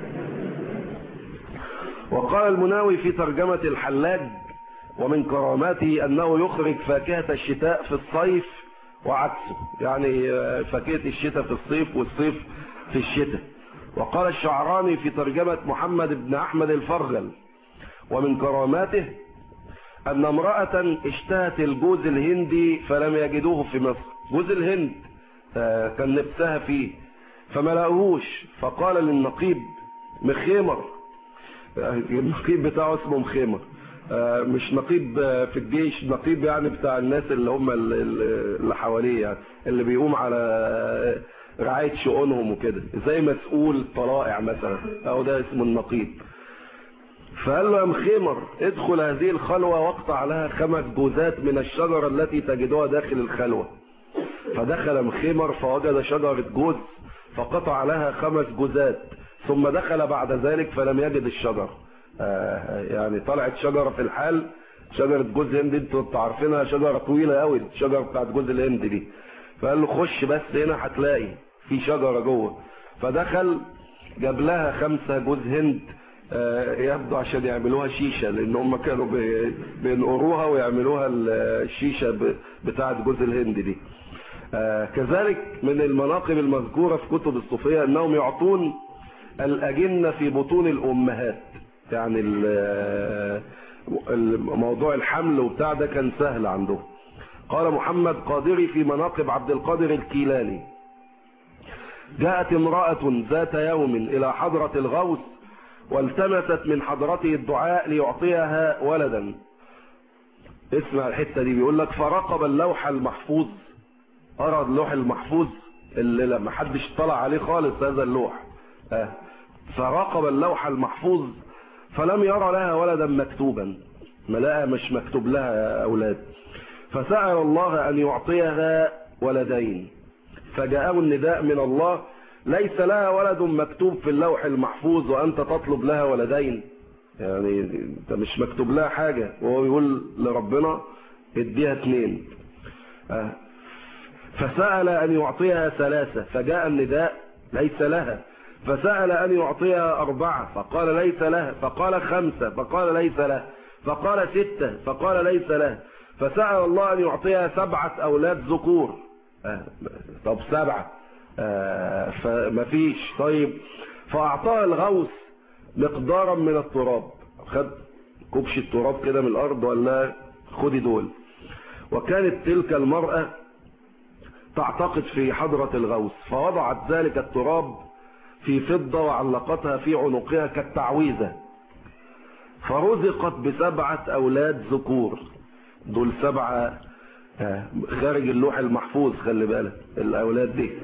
وقال المناوي في ترجمة الحلاج ومن كراماته انه يخرج فاكهة الشتاء في الصيف وعكسه يعني فاكهة الشتاء في الصيف والصيف في الشتاء وقال الشعراني في ترجمة محمد بن احمد الفرغل ومن كراماته ان امرأة اشتهت الجوز الهندي فلم يجدوه في مصر جوز الهند كان نفسها فيه فما لقوهوش فقال للنقيب مخيمر النقيب بتاعه اسمه مخيمر مش نقيب في الجيش نقيب يعني بتاع الناس اللي هم اللي حواليه يعني اللي بيقوم على رعاية شؤونهم وكده زي مسؤول طلائع مثلا او ده اسمه النقيب فقال له يا مخيمر ادخل هذه الخلوة واقطع لها خمس جوزات من الشجرة التي تجدها داخل الخلوة فدخل مخيمر فوجد شجرة جوز فقطع لها خمس جوزات ثم دخل بعد ذلك فلم يجد الشجر آه يعني طلعت شجرة في الحال شجرة جوز هند انتوا عارفينها شجرة طويلة قوي الشجرة بتاعت جوز الهند دي فقال له خش بس هنا هتلاقي في شجرة جوه فدخل جاب لها خمسة جوز هند آه يبدو عشان يعملوها شيشة لان هم كانوا بينقروها ويعملوها الشيشة بتاعت جوز الهند دي آه كذلك من المناقب المذكورة في كتب الصوفية انهم يعطون الاجنة في بطون الامهات يعني موضوع الحمل وبتاع ده كان سهل عندهم قال محمد قادري في مناقب عبد القادر الكيلاني جاءت امرأة ذات يوم الى حضرة الغوث والتمست من حضرته الدعاء ليعطيها ولدا اسمع الحتة دي بيقول لك فراقب اللوح المحفوظ أرى اللوح المحفوظ اللي لما حدش طلع عليه خالص هذا اللوح آه. فراقب اللوح المحفوظ فلم يرى لها ولدا مكتوبا ما لقى مش مكتوب لها أولاد فسأل الله أن يعطيها ولدين فجاءه النداء من الله ليس لها ولد مكتوب في اللوح المحفوظ وأنت تطلب لها ولدين يعني انت مش مكتوب لها حاجة وهو بيقول لربنا اديها اثنين آه. فسأل أن يعطيها ثلاثة فجاء النداء ليس لها فسأل أن يعطيها أربعة فقال ليس لها فقال خمسة فقال ليس لها فقال ستة فقال ليس لها فسأل الله أن يعطيها سبعة أولاد ذكور آه. طب سبعة آه. فمفيش طيب فأعطاها الغوث مقدارا من التراب خد كبش التراب كده من الأرض ولا خدي دول وكانت تلك المرأة تعتقد في حضرة الغوث فوضعت ذلك التراب في فضة وعلقتها في عنقها كالتعويذة فرزقت بسبعة أولاد ذكور دول سبعة خارج اللوح المحفوظ خلي بالك الأولاد دي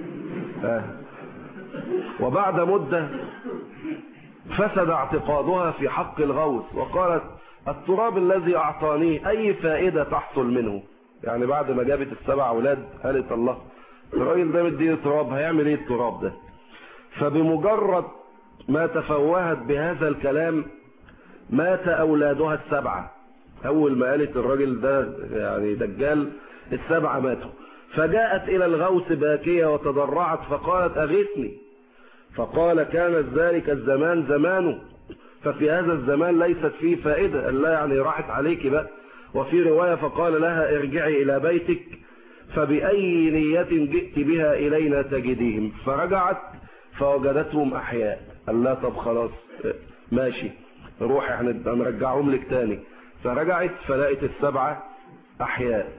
وبعد مدة فسد اعتقادها في حق الغوث وقالت التراب الذي أعطانيه أي فائدة تحصل منه يعني بعد ما جابت السبع أولاد قالت الله الراجل ده مديني تراب هيعمل ايه التراب ده فبمجرد ما تفوهت بهذا الكلام مات أولادها السبعة أول ما قالت الراجل ده يعني دجال السبعة ماتوا فجاءت إلى الغوث باكية وتضرعت فقالت أغثني فقال كانت ذلك الزمان زمانه ففي هذا الزمان ليست فيه فائدة الله يعني راحت عليك بقى وفي رواية فقال لها ارجعي إلى بيتك فبأي نية جئت بها إلينا تجديهم فرجعت فوجدتهم أحياء قال لا طب خلاص ماشي روح احنا هنرجعهم لك تاني فرجعت فلقت السبعة أحياء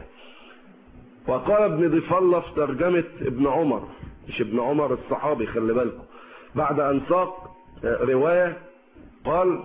وقال ابن ضيف الله في ترجمة ابن عمر مش ابن عمر الصحابي خلي بالكم بعد أن ساق رواية قال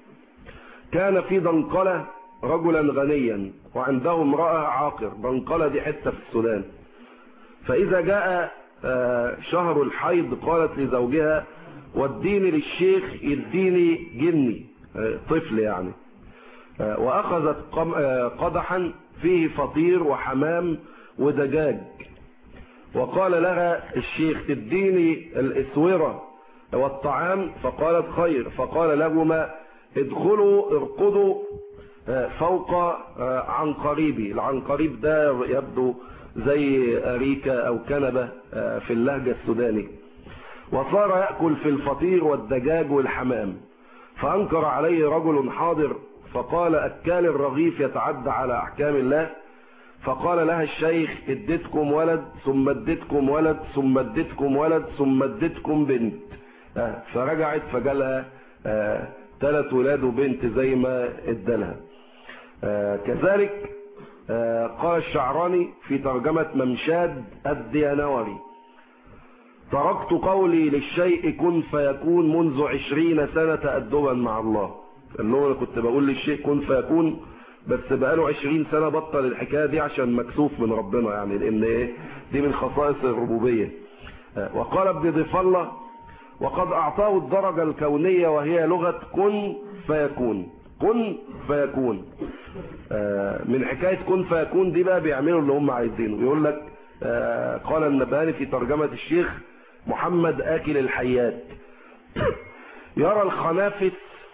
كان في دنقلة رجلا غنيا وعنده امرأة عاقر دنقلة دي حتة في السودان فإذا جاء شهر الحيض قالت لزوجها وديني للشيخ يديني جني طفل يعني وأخذت قدحا فيه فطير وحمام ودجاج وقال لها الشيخ تديني الاسوره والطعام فقالت خير فقال لهما ادخلوا ارقدوا فوق عنقريبي العنقريب ده يبدو زي أريكة أو كنبة في اللهجة السوداني وصار يأكل في الفطير والدجاج والحمام فأنكر عليه رجل حاضر فقال أكال الرغيف يتعدى على أحكام الله فقال لها الشيخ اديتكم ولد ثم اديتكم ولد ثم اديتكم ولد ثم اديتكم بنت فرجعت فجالها ثلاث ولاد وبنت زي ما ادالها كذلك قال الشعراني في ترجمة ممشاد الديانوري تركت قولي للشيء كن فيكون منذ عشرين سنة تأدبا مع الله اللي هو انا كنت بقول للشيء كن فيكون بس بقاله عشرين سنة بطل الحكاية دي عشان مكسوف من ربنا يعني لان ايه دي من خصائص الربوبية وقال ابن ضيف الله وقد اعطاه الدرجة الكونية وهي لغة كن فيكون كن فيكون من حكاية كن فيكون دي بقى بيعملوا اللي هم عايزينه يقول لك قال النبهاني في ترجمة الشيخ محمد آكل الحيات يرى الخنافس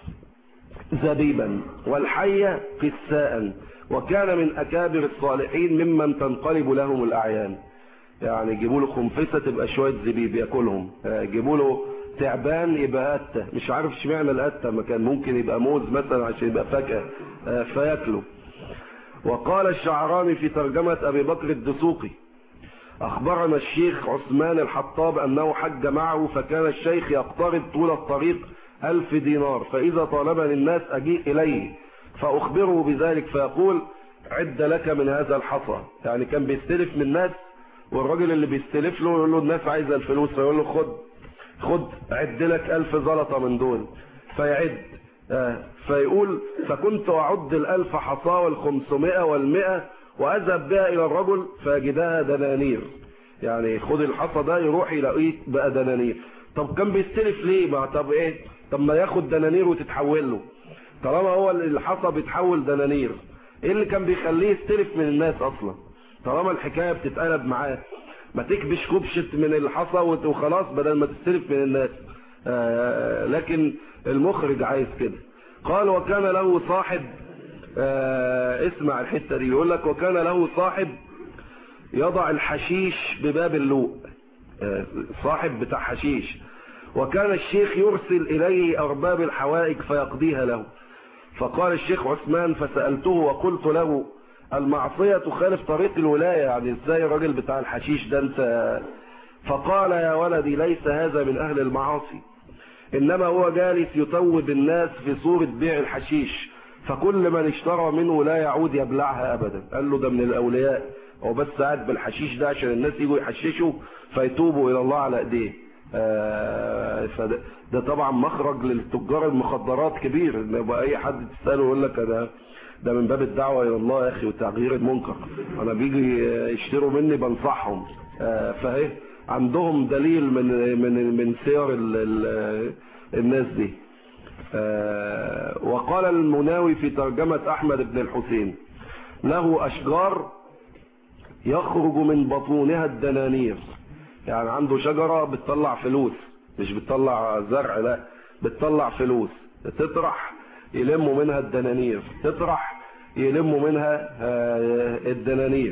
زبيبا والحية قساء وكان من أكابر الصالحين ممن تنقلب لهم الأعيان يعني يجيبوا له خنفسة تبقى شوية زبيب ياكلهم يجيبوا له تعبان يبقى قتة مش عارف اشمعنى القتة ما كان ممكن يبقى موز مثلا عشان يبقى فاكهة فياكله وقال الشعراني في ترجمة أبي بكر الدسوقي أخبرنا الشيخ عثمان الحطاب أنه حج معه فكان الشيخ يقترض طول الطريق ألف دينار فإذا طالبني الناس أجيء إليه فأخبره بذلك فيقول عد لك من هذا الحصى يعني كان بيستلف من الناس والراجل اللي بيستلف له يقول له الناس عايزة الفلوس فيقول له خد خد عد لك ألف زلطة من دول فيعد آه فيقول فكنت أعد الألف حصى والخمسمائة والمئة وأذهب بها إلى الرجل فيجدها دنانير يعني خد الحصى ده يروح يلاقيه بقى دنانير طب كان بيستلف ليه ما طب ايه طب ما ياخد دنانير وتتحول له طالما هو الحصى بيتحول دنانير ايه اللي كان بيخليه يستلف من الناس اصلا طالما الحكايه بتتقلب معاه ما تكبش كبشة من الحصى وخلاص بدل ما تستلف من الناس آه لكن المخرج عايز كده قال وكان له صاحب آه اسمع الحتة دي يقول لك وكان له صاحب يضع الحشيش بباب اللوء آه صاحب بتاع حشيش وكان الشيخ يرسل إليه أرباب الحوائج فيقضيها له فقال الشيخ عثمان فسألته وقلت له المعصية تخالف طريق الولاية يعني ازاي الراجل بتاع الحشيش ده انت فقال يا ولدي ليس هذا من أهل المعاصي إنما هو جالس يتوب الناس في صورة بيع الحشيش فكل من اشترى منه لا يعود يبلعها أبدا قال له ده من الأولياء هو بس قاعد بالحشيش ده عشان الناس يجوا يحششوا فيتوبوا إلى الله على ايديه آه فده ده طبعا مخرج للتجار المخدرات كبير ان يبقى اي حد تساله يقول لك انا ده من باب الدعوه الى الله يا اخي وتغيير المنكر انا بيجي يشتروا مني بنصحهم آه فايه عندهم دليل من من من سير ال ال الناس دي آه وقال المناوي في ترجمة أحمد بن الحسين له أشجار يخرج من بطونها الدنانير يعني عنده شجرة بتطلع فلوس مش بتطلع زرع لا بتطلع فلوس تطرح يلموا منها الدنانير تطرح يلموا منها الدنانير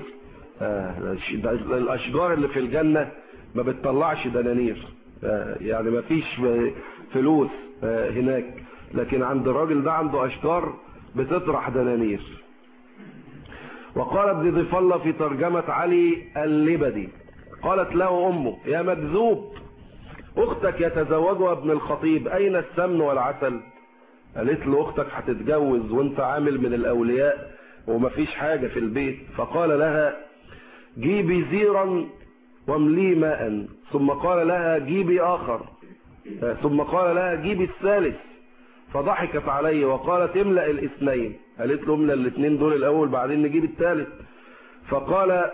الأشجار اللي في الجنة ما بتطلعش دنانير يعني ما فيش فلوس هناك لكن عند الراجل ده عنده أشجار بتطرح دنانير وقال ابن ضيف الله في ترجمة علي اللبدي قالت له أمه يا مكذوب أختك يتزوجها ابن الخطيب أين السمن والعسل قالت له أختك هتتجوز وانت عامل من الأولياء ومفيش حاجة في البيت فقال لها جيبي زيرا وامليه ماء ثم قال لها جيبي آخر ثم قال لها جيبي الثالث فضحكت عليه وقالت املأ الاثنين قالت له املأ الاثنين دول الأول بعدين نجيب الثالث فقال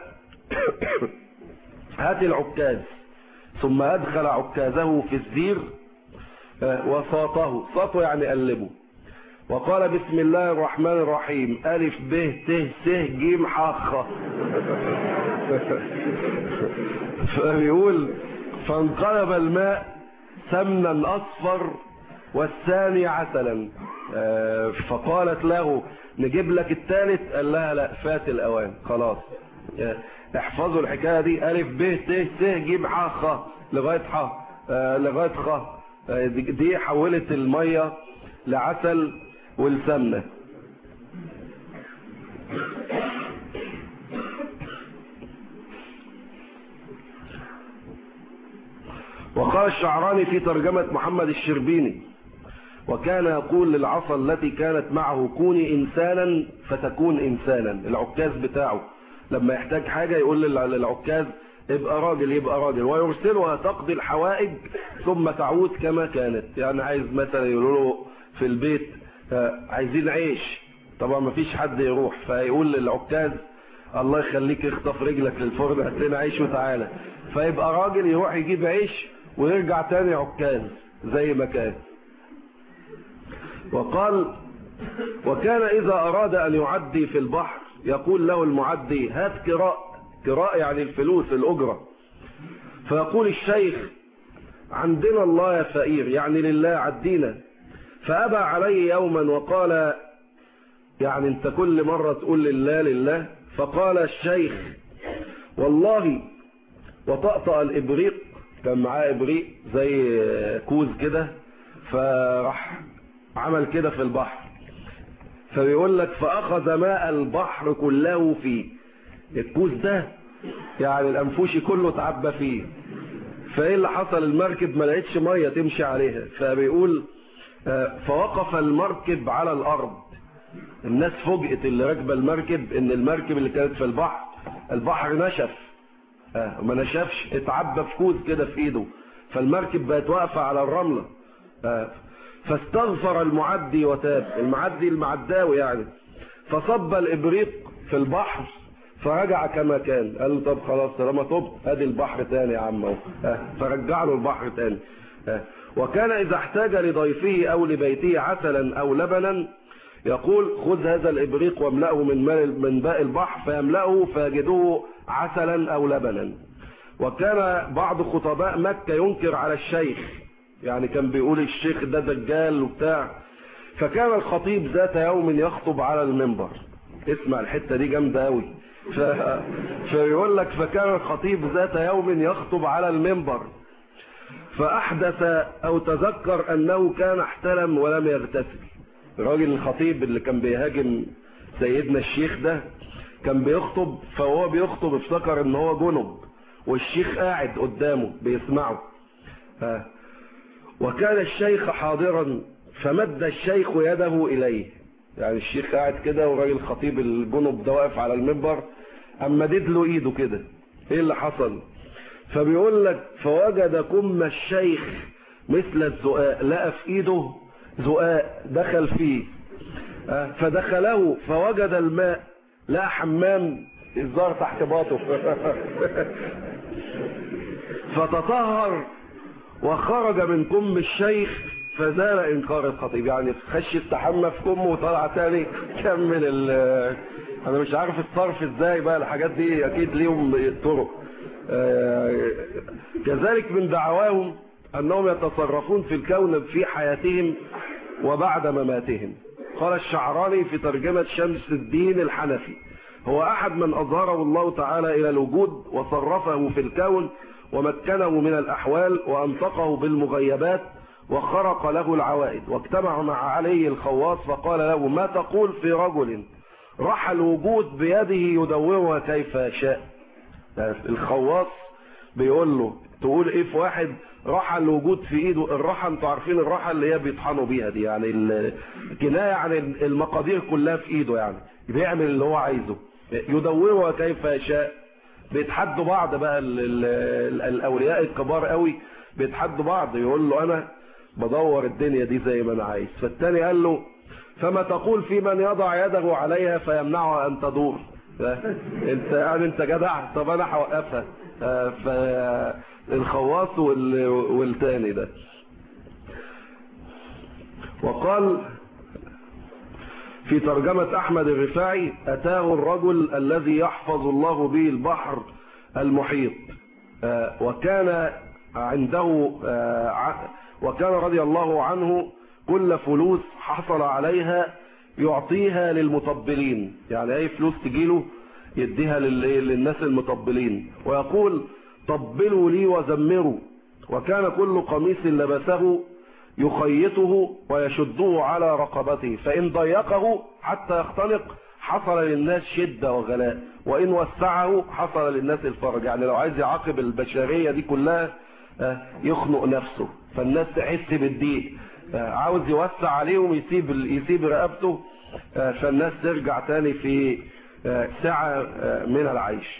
هات العكاز ثم أدخل عكازه في الزير وساطه ساطه يعني قلبه وقال بسم الله الرحمن الرحيم ألف ب ت س ج ح خ فبيقول فانقلب الماء سمنا أصفر والثاني عسلا فقالت له نجيب لك الثالث قال لها لا فات الأوان خلاص احفظوا الحكاية دي ألف ب ت س ج ح خ لغاية ح لغاية خ دي حولت المية لعسل والسمنة وقال الشعراني في ترجمة محمد الشربيني وكان يقول للعصا التي كانت معه كوني إنسانا فتكون إنسانا العكاز بتاعه لما يحتاج حاجة يقول للعكاز ابقى راجل يبقى راجل ويرسلها تقضي الحوائج ثم تعود كما كانت يعني عايز مثلا يقولوا له في البيت عايزين عيش طبعا ما فيش حد يروح فيقول للعكاز الله يخليك اخطف رجلك للفرن هات لنا عيش وتعالى فيبقى راجل يروح يجيب عيش ويرجع تاني عكاز زي ما كان وقال وكان إذا أراد أن يعدي في البحر يقول له المعدي هات كراء كراء يعني الفلوس الأجرة فيقول الشيخ عندنا الله يا فقير يعني لله عدينا فأبى عليه يوما وقال يعني انت كل مرة تقول لله لله فقال الشيخ والله وطأطأ الإبريق كان معاه إبريق زي كوز كده فراح عمل كده في البحر فبيقول لك فأخذ ماء البحر كله فيه الكوز ده يعني الأنفوشي كله تعبى فيه فايه اللي حصل المركب ما لقيتش ميه تمشي عليها فبيقول فوقف المركب على الارض الناس فوجئت اللي راكبه المركب ان المركب اللي كانت في البحر البحر نشف ما نشفش اتعبى في كوز كده في ايده فالمركب بقت واقفه على الرمله فاستغفر المعدي وتاب المعدي المعداوي يعني فصب الابريق في البحر فرجع كما كان قال له طب خلاص طالما تبت ادي البحر تاني يا عم اهو فرجع له البحر تاني وكان اذا احتاج لضيفه او لبيته عسلا او لبنا يقول خذ هذا الابريق واملأه من من باء البحر فيملأه فيجده عسلا او لبنا وكان بعض خطباء مكة ينكر على الشيخ يعني كان بيقول الشيخ ده دجال وبتاع فكان الخطيب ذات يوم يخطب على المنبر اسمع الحتة دي جامدة قوي ف... فيقول لك فكان الخطيب ذات يوم يخطب على المنبر فأحدث أو تذكر أنه كان احتلم ولم يغتسل الراجل الخطيب اللي كان بيهاجم سيدنا الشيخ ده كان بيخطب فهو بيخطب افتكر ان هو جنب والشيخ قاعد قدامه بيسمعه ها وكان الشيخ حاضرا فمد الشيخ يده إليه يعني الشيخ قاعد كده والراجل الخطيب الجنب ده واقف على المنبر اما مدد له ايده كده ايه اللي حصل فبيقول لك فوجد كم الشيخ مثل الزقاق لقى في ايده زقاق دخل فيه فدخله فوجد الماء لقى حمام الزار تحت باطه فتطهر وخرج من كم الشيخ فزال انكار الخطيب يعني خش استحمى في كمه وطلع تاني كمل ال انا مش عارف الصرف ازاي بقى الحاجات دي اكيد ليهم طرق كذلك من دعواهم انهم يتصرفون في الكون في حياتهم وبعد مماتهم قال الشعراني في ترجمة شمس الدين الحنفي هو احد من اظهره الله تعالى الى الوجود وصرفه في الكون ومكنه من الاحوال وانطقه بالمغيبات وخرق له العوائد واجتمع مع علي الخواص فقال له ما تقول في رجل رحى الوجود بيده يدورها كيف يشاء الخواص بيقول له تقول ايه في واحد راحة الوجود في ايده الراحة انتوا عارفين الراحة اللي هي بيطحنوا بيها دي يعني الكناية عن المقادير كلها في ايده يعني بيعمل اللي هو عايزه يدورها كيف يشاء بيتحدوا بعض بقى ال ال الاولياء الكبار قوي بيتحدوا بعض يقول له انا بدور الدنيا دي زي ما انا عايز فالتاني قال له فما تقول في من يضع يده عليها فيمنعها ان تدور انت يعني انت جدع طب انا هوقفها فالخواص والتاني ده وقال في ترجمة أحمد الرفاعي أتاه الرجل الذي يحفظ الله به البحر المحيط وكان عنده وكان رضي الله عنه كل فلوس حصل عليها يعطيها للمطبلين يعني اي فلوس تجيله يديها للناس المطبلين ويقول طبلوا لي وزمروا وكان كل قميص لبسه يخيطه ويشده على رقبته فإن ضيقه حتى يختنق حصل للناس شدة وغلاء وإن وسعه حصل للناس الفرج يعني لو عايز يعاقب البشرية دي كلها يخنق نفسه فالناس تحس بالضيق عاوز يوسع عليهم يسيب يسيب رقبته فالناس ترجع تاني في سعة من العيش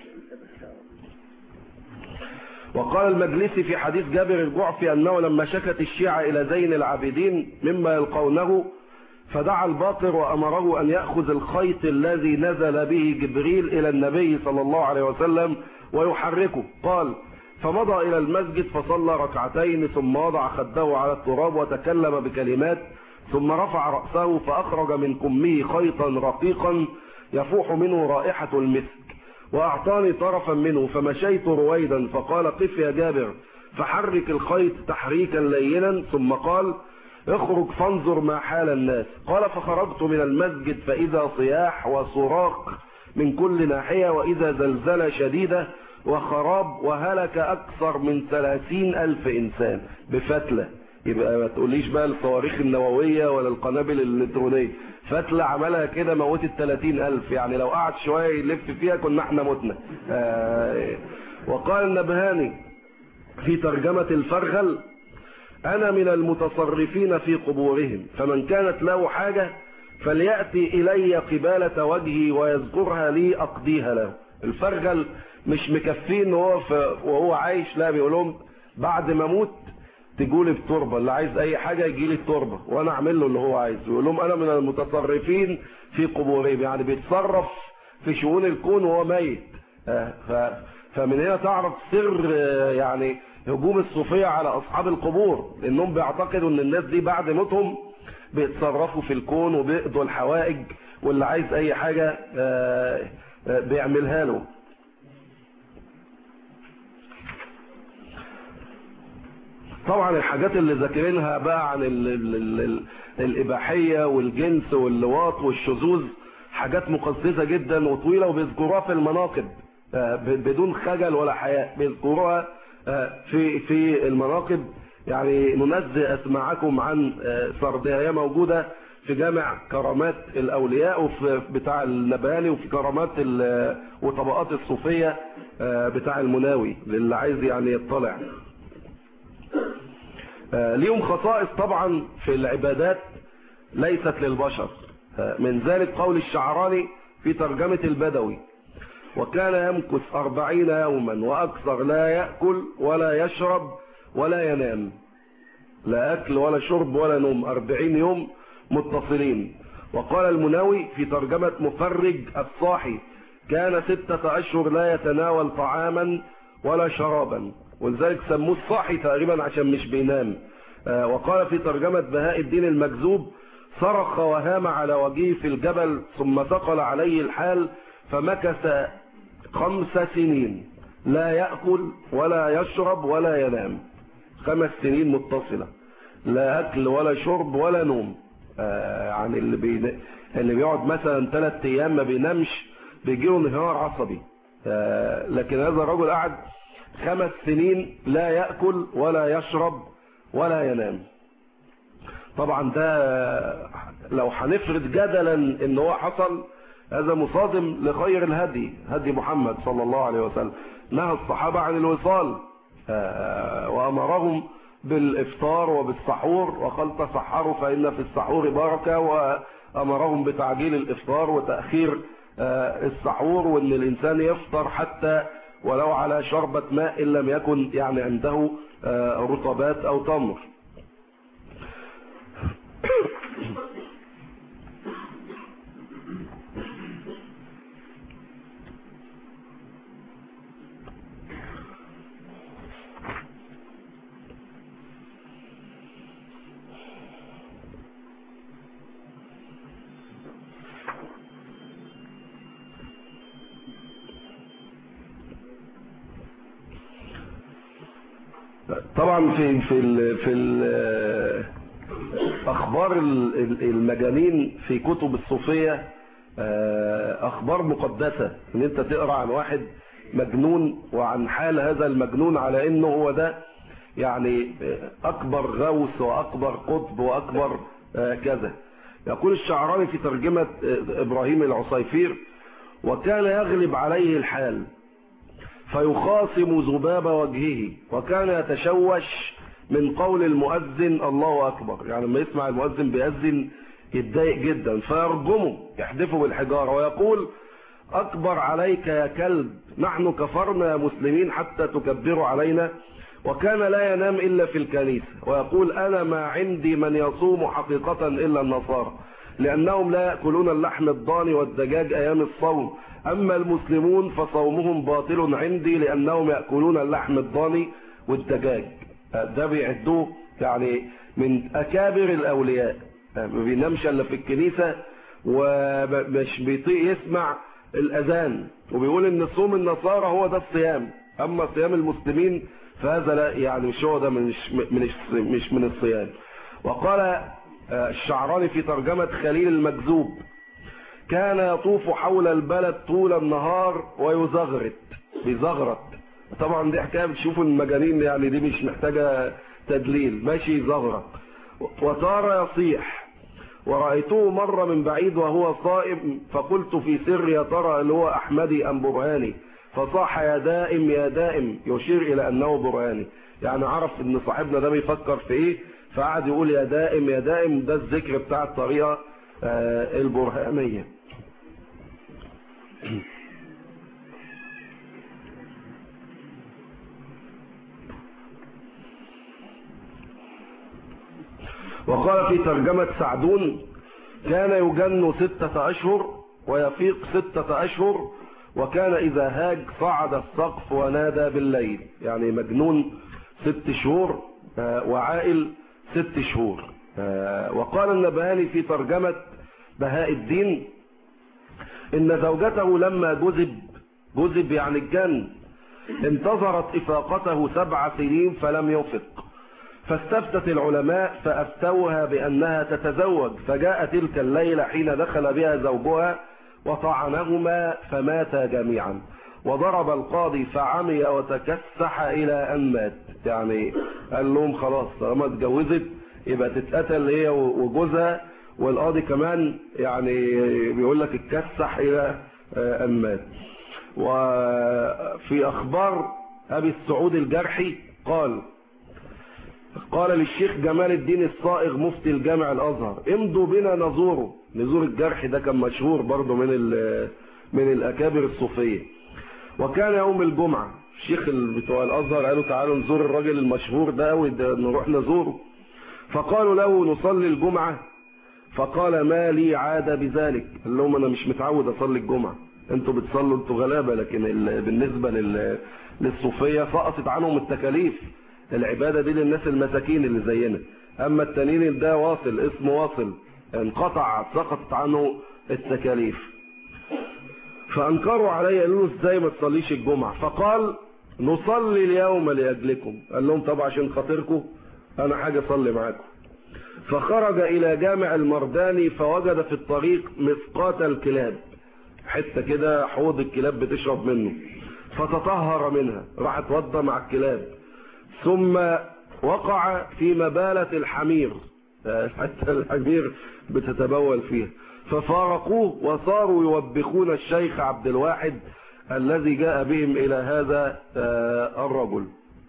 وقال المجلسي في حديث جابر الجعفي أنه لما شكت الشيعة إلى زين العابدين مما يلقونه فدعا الباقر وأمره أن يأخذ الخيط الذي نزل به جبريل إلى النبي صلى الله عليه وسلم ويحركه قال فمضى إلى المسجد فصلى ركعتين ثم وضع خده على التراب وتكلم بكلمات ثم رفع رأسه فأخرج من كمه خيطا رقيقا يفوح منه رائحة المسك وأعطاني طرفا منه فمشيت رويدا فقال قف يا جابر فحرك الخيط تحريكا لينا ثم قال اخرج فانظر ما حال الناس قال فخرجت من المسجد فإذا صياح وصراخ من كل ناحية وإذا زلزلة شديدة وخراب وهلك أكثر من ثلاثين ألف إنسان بفتلة يبقى ما تقوليش بقى الصواريخ النووية ولا القنابل الإلكترونية فتلة عملها كده موتت 30 ألف يعني لو قعد شوية يلف فيها كنا احنا متنا آه وقال النبهاني في ترجمة الفرغل أنا من المتصرفين في قبورهم فمن كانت له حاجة فليأتي إلي قبالة وجهي ويذكرها لي أقضيها له الفرغل مش مكفين وهو, وهو عايش لا بيقول لهم بعد ما اموت تجولي التربه اللي عايز اي حاجه يجي لي التربه وانا اعمل له اللي هو عايزه يقول لهم انا من المتصرفين في قبورهم يعني بيتصرف في شؤون الكون وهو ميت ف فمن هنا تعرف سر يعني هجوم الصوفيه على اصحاب القبور انهم بيعتقدوا ان الناس دي بعد موتهم بيتصرفوا في الكون وبيقضوا الحوائج واللي عايز اي حاجه بيعملها له طبعا الحاجات اللي ذاكرينها بقى عن ال ال ال ال الإباحية والجنس واللواط والشذوذ حاجات مقززة جدا وطويلة وبيذكروها في المناقب بدون خجل ولا حياء بيذكروها في في المناقب يعني ننزه أسماعكم عن سردها هي موجودة في جامع كرامات الأولياء وفي بتاع النباني وفي كرامات وطبقات الصوفية بتاع المناوي للي عايز يعني يطلع ليهم خصائص طبعا في العبادات ليست للبشر من ذلك قول الشعراني في ترجمة البدوي وكان يمكث أربعين يوما وأكثر لا يأكل ولا يشرب ولا ينام لا أكل ولا شرب ولا نوم أربعين يوم متصلين وقال المناوي في ترجمة مفرج الصاحي كان ستة أشهر لا يتناول طعاما ولا شرابا ولذلك سموه الصاحي تقريبا عشان مش بينام آه وقال في ترجمة بهاء الدين المكذوب صرخ وهام على وجهه في الجبل ثم ثقل عليه الحال فمكث خمس سنين لا يأكل ولا يشرب ولا ينام خمس سنين متصلة لا أكل ولا شرب ولا نوم آه يعني اللي, بي... اللي بيقعد مثلا ثلاث أيام ما بينامش بيجيله انهيار عصبي آه لكن هذا الرجل قعد خمس سنين لا يأكل ولا يشرب ولا ينام طبعا ده لو هنفرض جدلا ان هو حصل هذا مصادم لخير الهدي هدي محمد صلى الله عليه وسلم نهى الصحابة عن الوصال وأمرهم بالإفطار وبالسحور وقال تسحروا فإن في السحور بركة وأمرهم بتعجيل الإفطار وتأخير السحور وأن الإنسان يفطر حتى ولو على شربة ماء إن لم يكن يعني عنده رطبات أو تمر طبعا في في ال في ال اخبار المجانين في كتب الصوفيه اخبار مقدسه ان انت تقرا عن واحد مجنون وعن حال هذا المجنون على انه هو ده يعني اكبر غوث واكبر قطب واكبر كذا يقول الشعراني في ترجمه ابراهيم العصيفير وكان يغلب عليه الحال فيخاصم ذباب وجهه وكان يتشوش من قول المؤذن الله أكبر يعني لما يسمع المؤذن بيأذن يتضايق جدا فيرجمه يحدفه بالحجارة ويقول أكبر عليك يا كلب نحن كفرنا يا مسلمين حتى تكبروا علينا وكان لا ينام إلا في الكنيسة ويقول أنا ما عندي من يصوم حقيقة إلا النصارى لأنهم لا يأكلون اللحم الضاني والدجاج أيام الصوم أما المسلمون فصومهم باطل عندي لأنهم يأكلون اللحم الضاني والدجاج ده بيعدوه يعني من أكابر الأولياء ما بينامش إلا في الكنيسة ومش بيطيق يسمع الأذان وبيقول إن صوم النصارى هو ده الصيام أما صيام المسلمين فهذا لا يعني مش هو ده مش من مش من الصيام وقال الشعراني في ترجمة خليل المكذوب كان يطوف حول البلد طول النهار ويزغرت بيزغرت طبعا دي حكايه بتشوفوا المجانين يعني دي مش محتاجه تدليل ماشي يزغرت وصار يصيح ورأيته مرة من بعيد وهو صائم فقلت في سر يا ترى اللي هو أحمدي أم برهاني فصاح يا دائم يا دائم يشير إلى أنه برهاني يعني عرف إن صاحبنا ده بيفكر في إيه فقعد يقول يا دائم يا دائم ده الذكر بتاع الطريقة آه البرهانية وقال في ترجمة سعدون كان يجن ستة أشهر ويفيق ستة أشهر وكان إذا هاج صعد السقف ونادى بالليل يعني مجنون ست شهور وعائل ست شهور وقال النبهاني في ترجمة بهاء الدين إن زوجته لما جذب جذب يعني الجن انتظرت إفاقته سبع سنين فلم يفق فاستفتت العلماء فأفتوها بأنها تتزوج فجاء تلك الليلة حين دخل بها زوجها وطعنهما فماتا جميعا وضرب القاضي فعمي وتكسح إلى أن مات يعني قال لهم خلاص طالما اتجوزت يبقى تتقتل هي وجوزها والقاضي كمان يعني بيقول لك اتكسح إلى أن مات وفي أخبار أبي السعود الجرحي قال قال للشيخ جمال الدين الصائغ مفتي الجامع الازهر امضوا بنا نزوره نزور الجرح ده كان مشهور برضه من من الاكابر الصوفيه وكان يوم الجمعه الشيخ بتوع الازهر قالوا تعالوا نزور الراجل المشهور ده قوي ده نروح نزوره فقالوا له نصلي الجمعه فقال ما لي عاده بذلك قال لهم انا مش متعود اصلي الجمعه انتوا بتصلوا انتوا غلابه لكن بالنسبه للصوفيه سقطت عنهم التكاليف العبادة دي للناس المساكين اللي زينا اما التانيين ده واصل اسمه واصل انقطع سقطت عنه التكاليف فانكروا علي قالوا له ازاي ما تصليش الجمعة فقال نصلي اليوم لاجلكم قال لهم طب عشان خاطركم انا حاجة اصلي معاكم فخرج الى جامع المرداني فوجد في الطريق مسقات الكلاب حتة كده حوض الكلاب بتشرب منه فتطهر منها راح اتوضى مع الكلاب ثم وقع في مبالة الحمير حتى الحمير بتتبول فيها ففارقوه وصاروا يوبخون الشيخ عبد الواحد الذي جاء بهم إلى هذا الرجل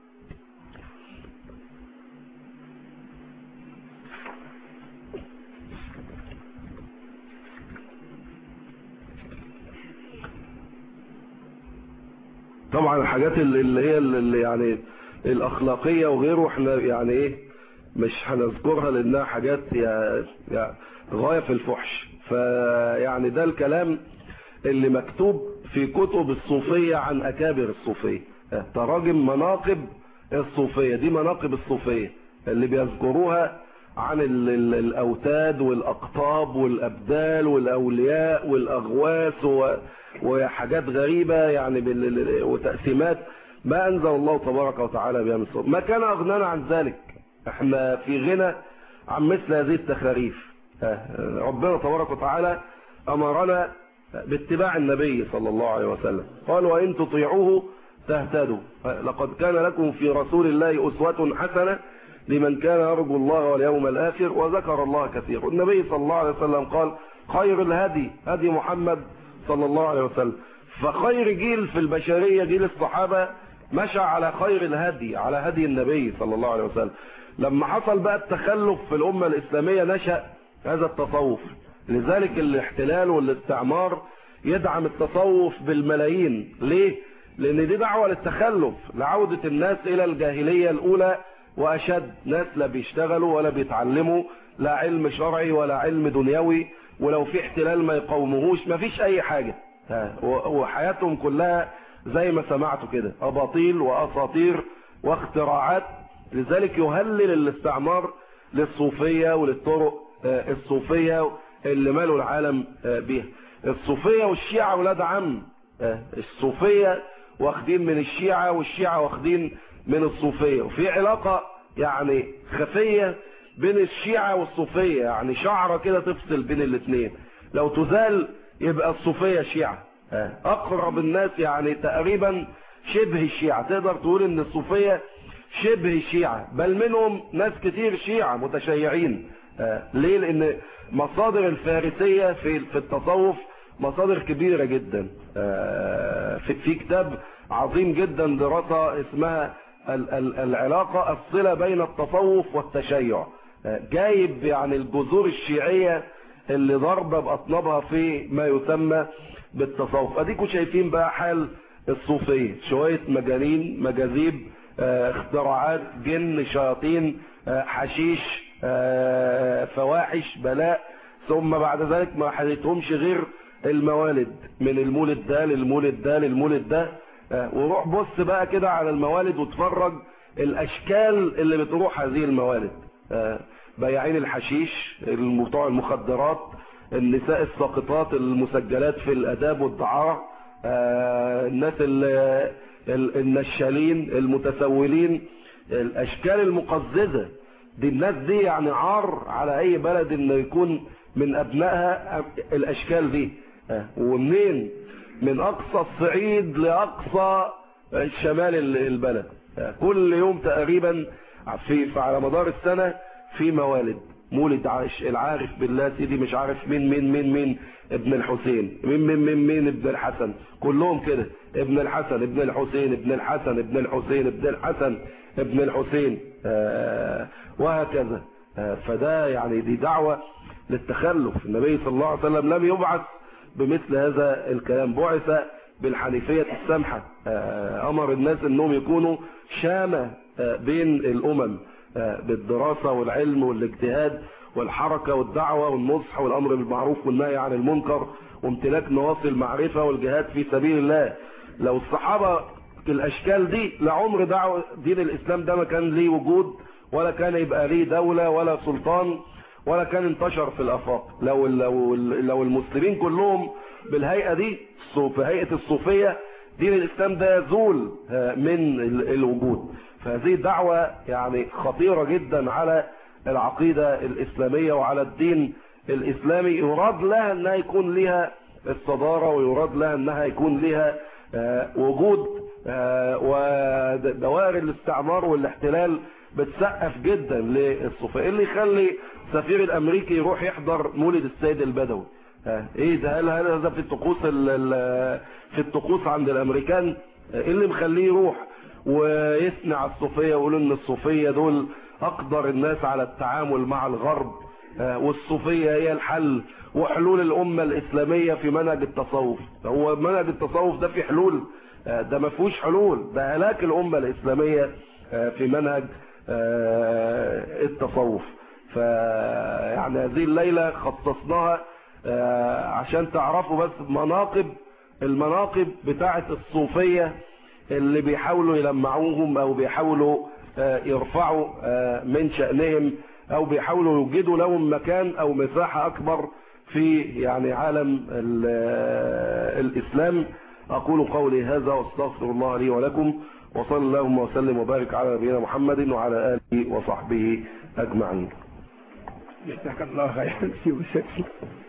طبعا الحاجات اللي هي اللي يعني الأخلاقية وغيره احنا يعني ايه مش هنذكرها لأنها حاجات يعني غاية في الفحش فيعني ده الكلام اللي مكتوب في كتب الصوفية عن أكابر الصوفية تراجم مناقب الصوفية دي مناقب الصوفية اللي بيذكروها عن ال ال الأوتاد والأقطاب والأبدال والأولياء والأغواس وحاجات غريبة يعني وتقسيمات ما أنزل الله تبارك وتعالى بها من صوت ما كان أغنانا عن ذلك احنا في غنى عن مثل هذه التخاريف ربنا تبارك وتعالى أمرنا باتباع النبي صلى الله عليه وسلم قال وإن تطيعوه تهتدوا لقد كان لكم في رسول الله أسوة حسنة لمن كان يرجو الله واليوم الآخر وذكر الله كثيرا النبي صلى الله عليه وسلم قال خير الهدي هدي محمد صلى الله عليه وسلم فخير جيل في البشرية جيل الصحابة مشى على خير الهدي على هدي النبي صلى الله عليه وسلم لما حصل بقى التخلف في الأمة الإسلامية نشأ هذا التصوف لذلك الاحتلال والاستعمار يدعم التصوف بالملايين ليه؟ لأن دي دعوة للتخلف لعودة الناس إلى الجاهلية الأولى وأشد ناس لا بيشتغلوا ولا بيتعلموا لا علم شرعي ولا علم دنيوي ولو في احتلال ما يقاوموهوش ما فيش أي حاجة وحياتهم كلها زي ما سمعتوا كده أباطيل وأساطير واختراعات لذلك يهلل الاستعمار للصوفية وللطرق الصوفية اللي مالوا العالم بيها الصوفية والشيعة ولاد عم الصوفية واخدين من الشيعة والشيعة واخدين من الصوفية وفي علاقة يعني خفية بين الشيعة والصوفية يعني شعرة كده تفصل بين الاثنين لو تزال يبقى الصوفية شيعة اقرب الناس يعني تقريبا شبه الشيعة تقدر تقول ان الصوفية شبه الشيعة بل منهم ناس كتير شيعة متشيعين ليه لان مصادر الفارسية في في التصوف مصادر كبيرة جدا في, في كتاب عظيم جدا دراسة اسمها العلاقة الصلة بين التصوف والتشيع جايب يعني الجذور الشيعية اللي ضربة بأطنابها في ما يسمى بالتصوف اديكم شايفين بقى حال الصوفية شوية مجانين مجاذيب اختراعات جن شياطين حشيش فواحش بلاء ثم بعد ذلك ما حدثهمش غير الموالد من المولد ده للمولد ده للمولد ده وروح بص بقى كده على الموالد وتفرج الاشكال اللي بتروح هذه الموالد بياعين الحشيش بتوع المخدرات النساء الساقطات المسجلات في الاداب والدعارة الناس النشالين المتسولين الاشكال المقززة دي الناس دي يعني عار على اي بلد انه يكون من ابنائها الاشكال دي ومنين من اقصى الصعيد لاقصى شمال البلد كل يوم تقريبا في على مدار السنة في موالد مولد العارف بالله سيدي مش عارف مين مين مين مين ابن الحسين مين مين مين مين ابن الحسن كلهم كده ابن الحسن ابن الحسين ابن الحسن ابن الحسين ابن الحسن ابن الحسين آه وهكذا آه فده يعني دي دعوة للتخلف النبي صلى الله عليه وسلم لم يبعث بمثل هذا الكلام بعث بالحنيفية السمحة آه أمر الناس أنهم يكونوا شامة بين الأمم بالدراسة والعلم والاجتهاد والحركة والدعوة والنصح والأمر بالمعروف والنهي عن المنكر وامتلاك نواصي المعرفة والجهاد في سبيل الله لو الصحابة الأشكال دي لعمر دعوة دين الإسلام ده ما كان ليه وجود ولا كان يبقى ليه دولة ولا سلطان ولا كان انتشر في الآفاق لو, لو, لو المسلمين كلهم بالهيئة دي في هيئة الصوفية دين الإسلام ده يزول من الوجود فهذه دعوة يعني خطيرة جدا على العقيدة الإسلامية وعلى الدين الإسلامي يراد لها أنها يكون لها الصدارة ويراد لها أنها يكون لها وجود ودوائر الاستعمار والاحتلال بتسقف جدا للصوفية اللي يخلي سفير الأمريكي يروح يحضر مولد السيد البدوي ها ايه ده هل هذا في الطقوس ال- ال- في الطقوس عند الامريكان ايه اللي مخليه يروح ويثني على الصوفيه ويقول ان الصوفيه دول اقدر الناس على التعامل مع الغرب آه، والصوفيه هي الحل وحلول الامه الاسلاميه في منهج التصوف هو منهج التصوف ده في حلول آه، ده ما فيهوش حلول ده هلاك الامه الاسلاميه آه، في منهج آه، التصوف فيعني هذه الليله خصصناها آه، عشان تعرفوا بس مناقب المناقب بتاعه الصوفيه اللي بيحاولوا يلمعوهم او بيحاولوا آه، يرفعوا آه، من شأنهم او بيحاولوا يوجدوا لهم مكان او مساحة اكبر في يعني عالم ال- آه، الاسلام اقول قولي هذا واستغفر الله لي ولكم وصلى اللهم وسلم وبارك على نبينا محمد وعلى اله وصحبه اجمعين جزاك الله خيرا سيدي